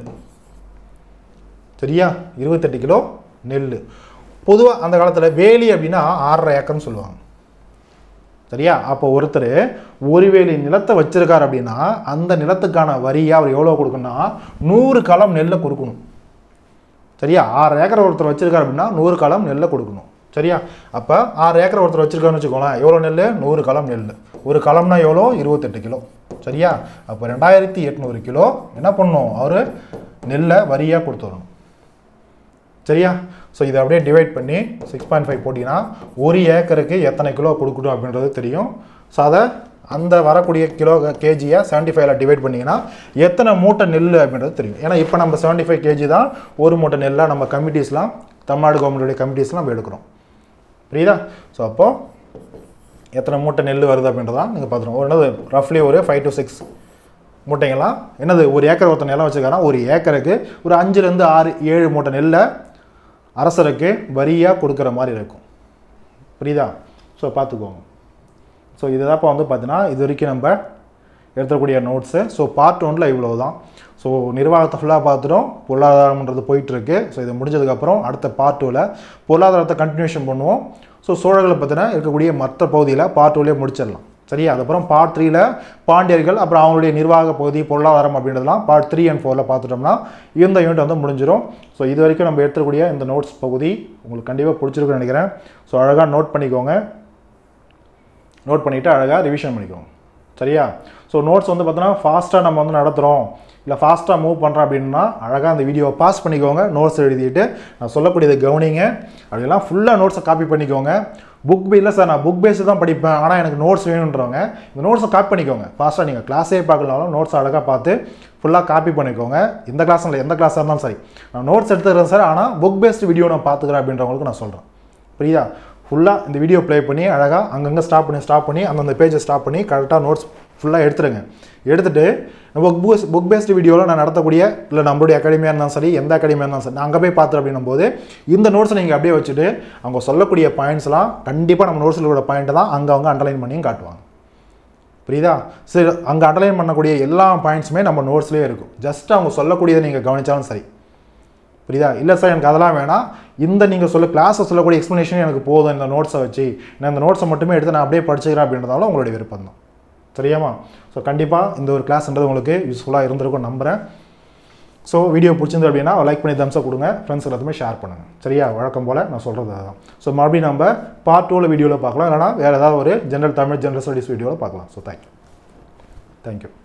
சரியா இருபத்தெட்டு கிலோ நெல் பொதுவாக அந்த காலத்தில் வேலி அப்படின்னா ஆறரை ஏக்கர்னு சொல்லுவாங்க சரியா அப்போ ஒருத்தர் ஒரு வேலி நிலத்தை வச்சிருக்கார் அப்படின்னா அந்த நிலத்துக்கான வரியை அவர் எவ்வளோ கொடுக்கணும்னா நூறு களம் நெல்லை கொடுக்கணும் சரியா ஆறு ஏக்கர் ஒருத்தர் வச்சிருக்காரு அப்படின்னா நூறு களம் நெல்லை கொடுக்கணும் சரியா அப்போ ஆறு ஏக்கர் ஒருத்தர் வச்சிருக்காருன்னு வச்சுக்கோங்களேன் எவ்வளோ நெல் நூறு களம் நெல் ஒரு களம்னா எவ்வளோ இருபத்தெட்டு கிலோ சரியா அப்போ ரெண்டாயிரத்தி எட்நூறு கிலோ என்ன பண்ணணும் அவர் நெல்லை வரியாக கொடுத்து வரணும் சரியா ஸோ இதை அப்படியே டிவைட் பண்ணி சிக்ஸ் பாயிண்ட் ஃபைவ் போட்டிங்கன்னா ஒரு ஏக்கருக்கு எத்தனை கிலோ கொடுக்கணும் அப்படின்றது தெரியும் ஸோ அதை அந்த வரக்கூடிய கிலோ கேஜியை செவன்ட்டி ஃபைவ்ல டிவைட் பண்ணிங்கன்னா எத்தனை மூட்டை நெல் அப்படின்றது தெரியும் ஏன்னா இப்போ நம்ம செவன்ட்டி ஃபைவ் கேஜி தான் ஒரு மூட்டை நெல்லாக நம்ம கமிட்டிஸ்லாம் தமிழ்நாடு கவர்மெண்ட்டுடைய கமிட்டிஸ்லாம் எடுக்கிறோம் புரியுதா ஸோ அப்போது எத்தனை மூட்டை நெல் வருது அப்படின்றதான் நீங்கள் பார்த்துருவோம் ஒரு என்னது ரஃப்லி ஒரு ஃபைவ் டு சிக்ஸ் மூட்டைங்களாம் என்னது ஒரு ஏக்கர் ஒருத்தர் நிலம் வச்சுருக்காங்கன்னா ஒரு ஏக்கருக்கு ஒரு அஞ்சுலேருந்து ஆறு ஏழு மூட்டை நெல்லை அரசருக்கு வரியாக கொடுக்குற மாதிரி இருக்கும் புரியுதா ஸோ பார்த்துக்கோங்க ஸோ இதுதான்ப்பா வந்து பார்த்தீங்கன்னா இது வரைக்கும் நம்ம எடுத்துக்கூடிய நோட்ஸு ஸோ பார்ட் ஒன்றில் இவ்வளோ தான் ஸோ நிர்வாகத்தை ஃபுல்லாக பார்த்துட்டோம் பொருளாதாரம்ன்றது போயிட்டுருக்கு ஸோ இது முடிஞ்சதுக்கப்புறம் அடுத்த பார்ட் டூவில் பொருளாதாரத்தை கண்டினியூஷன் பண்ணுவோம் ஸோ சோழர்களை பற்றின இருக்கக்கூடிய மற்ற பகுதியில் பார்ட் டூலேயே முடிச்சிடலாம் சரியா அதுக்கப்புறம் பார்ட் த்ரீல பாண்டியர்கள் அப்புறம் அவங்களுடைய நிர்வாக பகுதி பொருளாதாரம் அப்படின்றதெல்லாம் பார்ட் த்ரீ அண்ட் ஃபோரில் பார்த்துட்டோம்னா இந்த யூனிட் வந்து முடிஞ்சிடும் ஸோ இது வரைக்கும் நம்ம எடுத்துக்கூடிய இந்த நோட்ஸ் பகுதி உங்களுக்கு கண்டிப்பாக பிடிச்சிருக்குன்னு நினைக்கிறேன் ஸோ அழகாக நோட் பண்ணிக்கோங்க நோட் பண்ணிவிட்டு அழகாக ரிவிஷன் பண்ணிக்கோங்க சரியா ஸோ நோட்ஸ் வந்து பார்த்தோன்னா ஃபாஸ்ட்டாக நம்ம வந்து நடத்துகிறோம் இல்லை ஃபாஸ்ட்டாக மூவ் பண்ணுறோம் அப்படின்னா அழகாக அந்த வீடியோவை பாஸ் பண்ணிக்கோங்க நோட்ஸ் எழுதிட்டு நான் சொல்லக்கூடியதை கவனிங்க அப்படிலாம் ஃபுல்லாக நோட்ஸை காப்பி பண்ணிக்கோங்க புக் இல்லை சார் நான் புக் பேஸு தான் படிப்பேன் ஆனால் எனக்கு நோட்ஸ் வேணுன்றவங்க இந்த நோட்ஸை காப்பி பண்ணிக்கோங்க ஃபாஸ்ட்டாக நீங்கள் கிளாஸே பார்க்கலனாலும் நோட்ஸ் அழகாக பார்த்து ஃபுல்லாக காப்பி பண்ணிக்கோங்க இந்த கிளாஸ் இல்லை எந்த கிளாஸாக இருந்தாலும் சரி நான் நோட்ஸ் எடுத்துக்கிறேன் சார் ஆனால் புக் பேஸ்டு வீடியோ நான் பார்த்துக்கிறேன் அப்படின்றவங்களுக்கு நான் சொல்கிறேன் புரியுதா ஃபுல்லாக இந்த வீடியோ ப்ளே பண்ணி அழகாக அங்கங்கே ஸ்டாப் பண்ணி ஸ்டாப் பண்ணி அந்தந்த பேஜை ஸ்டாப் பண்ணி கரெக்டாக நோட்ஸ் ஃபுல்லாக எடுத்துருங்க எடுத்துகிட்டு புக் பேஸ் புக் பேஸ்டு வீடியோவில் நான் நடத்தக்கூடிய இல்லை நம்மளுடைய அகாடமியாக இருந்தாலும் சரி எந்த அகாடமியாக இருந்தாலும் சரி நான் அங்கே போய் பார்த்து அப்படின்னும் போது இந்த நோட்ஸை நீங்கள் அப்படியே வச்சுட்டு அவங்க சொல்லக்கூடிய பாயிண்ட்ஸ்லாம் கண்டிப்பாக நம்ம நோட்ஸில் உள்ள பாயிண்ட்டை தான் அங்கே அவங்க அண்டர்லைன் பண்ணியும் காட்டுவாங்க புரியுதா சரி அங்கே அண்டர்லைன் பண்ணக்கூடிய எல்லா பாயிண்ட்ஸுமே நம்ம நோட்ஸ்லேயே இருக்கும் ஜஸ்ட் அவங்க சொல்லக்கூடியதை நீங்கள் கவனித்தாலும் சரி புரியுதா இல்லை சார் எனக்கு அதெல்லாம் வேணாம் இந்த நீங்கள் சொல்ல கிளாஸை சொல்லக்கூடிய எக்ஸ்ப்ளனேஷன் எனக்கு போதும் இந்த நோட்ஸை வச்சு நான் இந்த நோட்ஸை மட்டுமே எடுத்து நான் அப்படியே படிச்சுக்கிறேன் அப்படின்றதாலும் உங்களுடைய விருப்பம் தான் சரியாமா ஸோ கண்டிப்பாக இந்த ஒரு கிளாஸ்ன்றது உங்களுக்கு யூஸ்ஃபுல்லாக இருந்திருக்கும் நம்புகிறேன் ஸோ வீடியோ பிடிச்சிருந்து அப்படின்னா லைக் பண்ணி தம்ஸை கொடுங்க ஃப்ரெண்ட்ஸ் எல்லாத்துமே ஷேர் பண்ணுங்கள் சரியா வழக்கம் போல் நான் சொல்கிறது அதுதான் ஸோ மறுபடியும் நம்ம பார்ட் டூவில் வீடியோவில் பார்க்கலாம் இல்லைனா வேறு ஏதாவது ஒரு ஜென்ரல் தமிழ் ஜென்ரல் ஸ்டடீஸ் வீடியோவில் பார்க்கலாம் ஸோ தேங்க்யூ தேங்க்யூ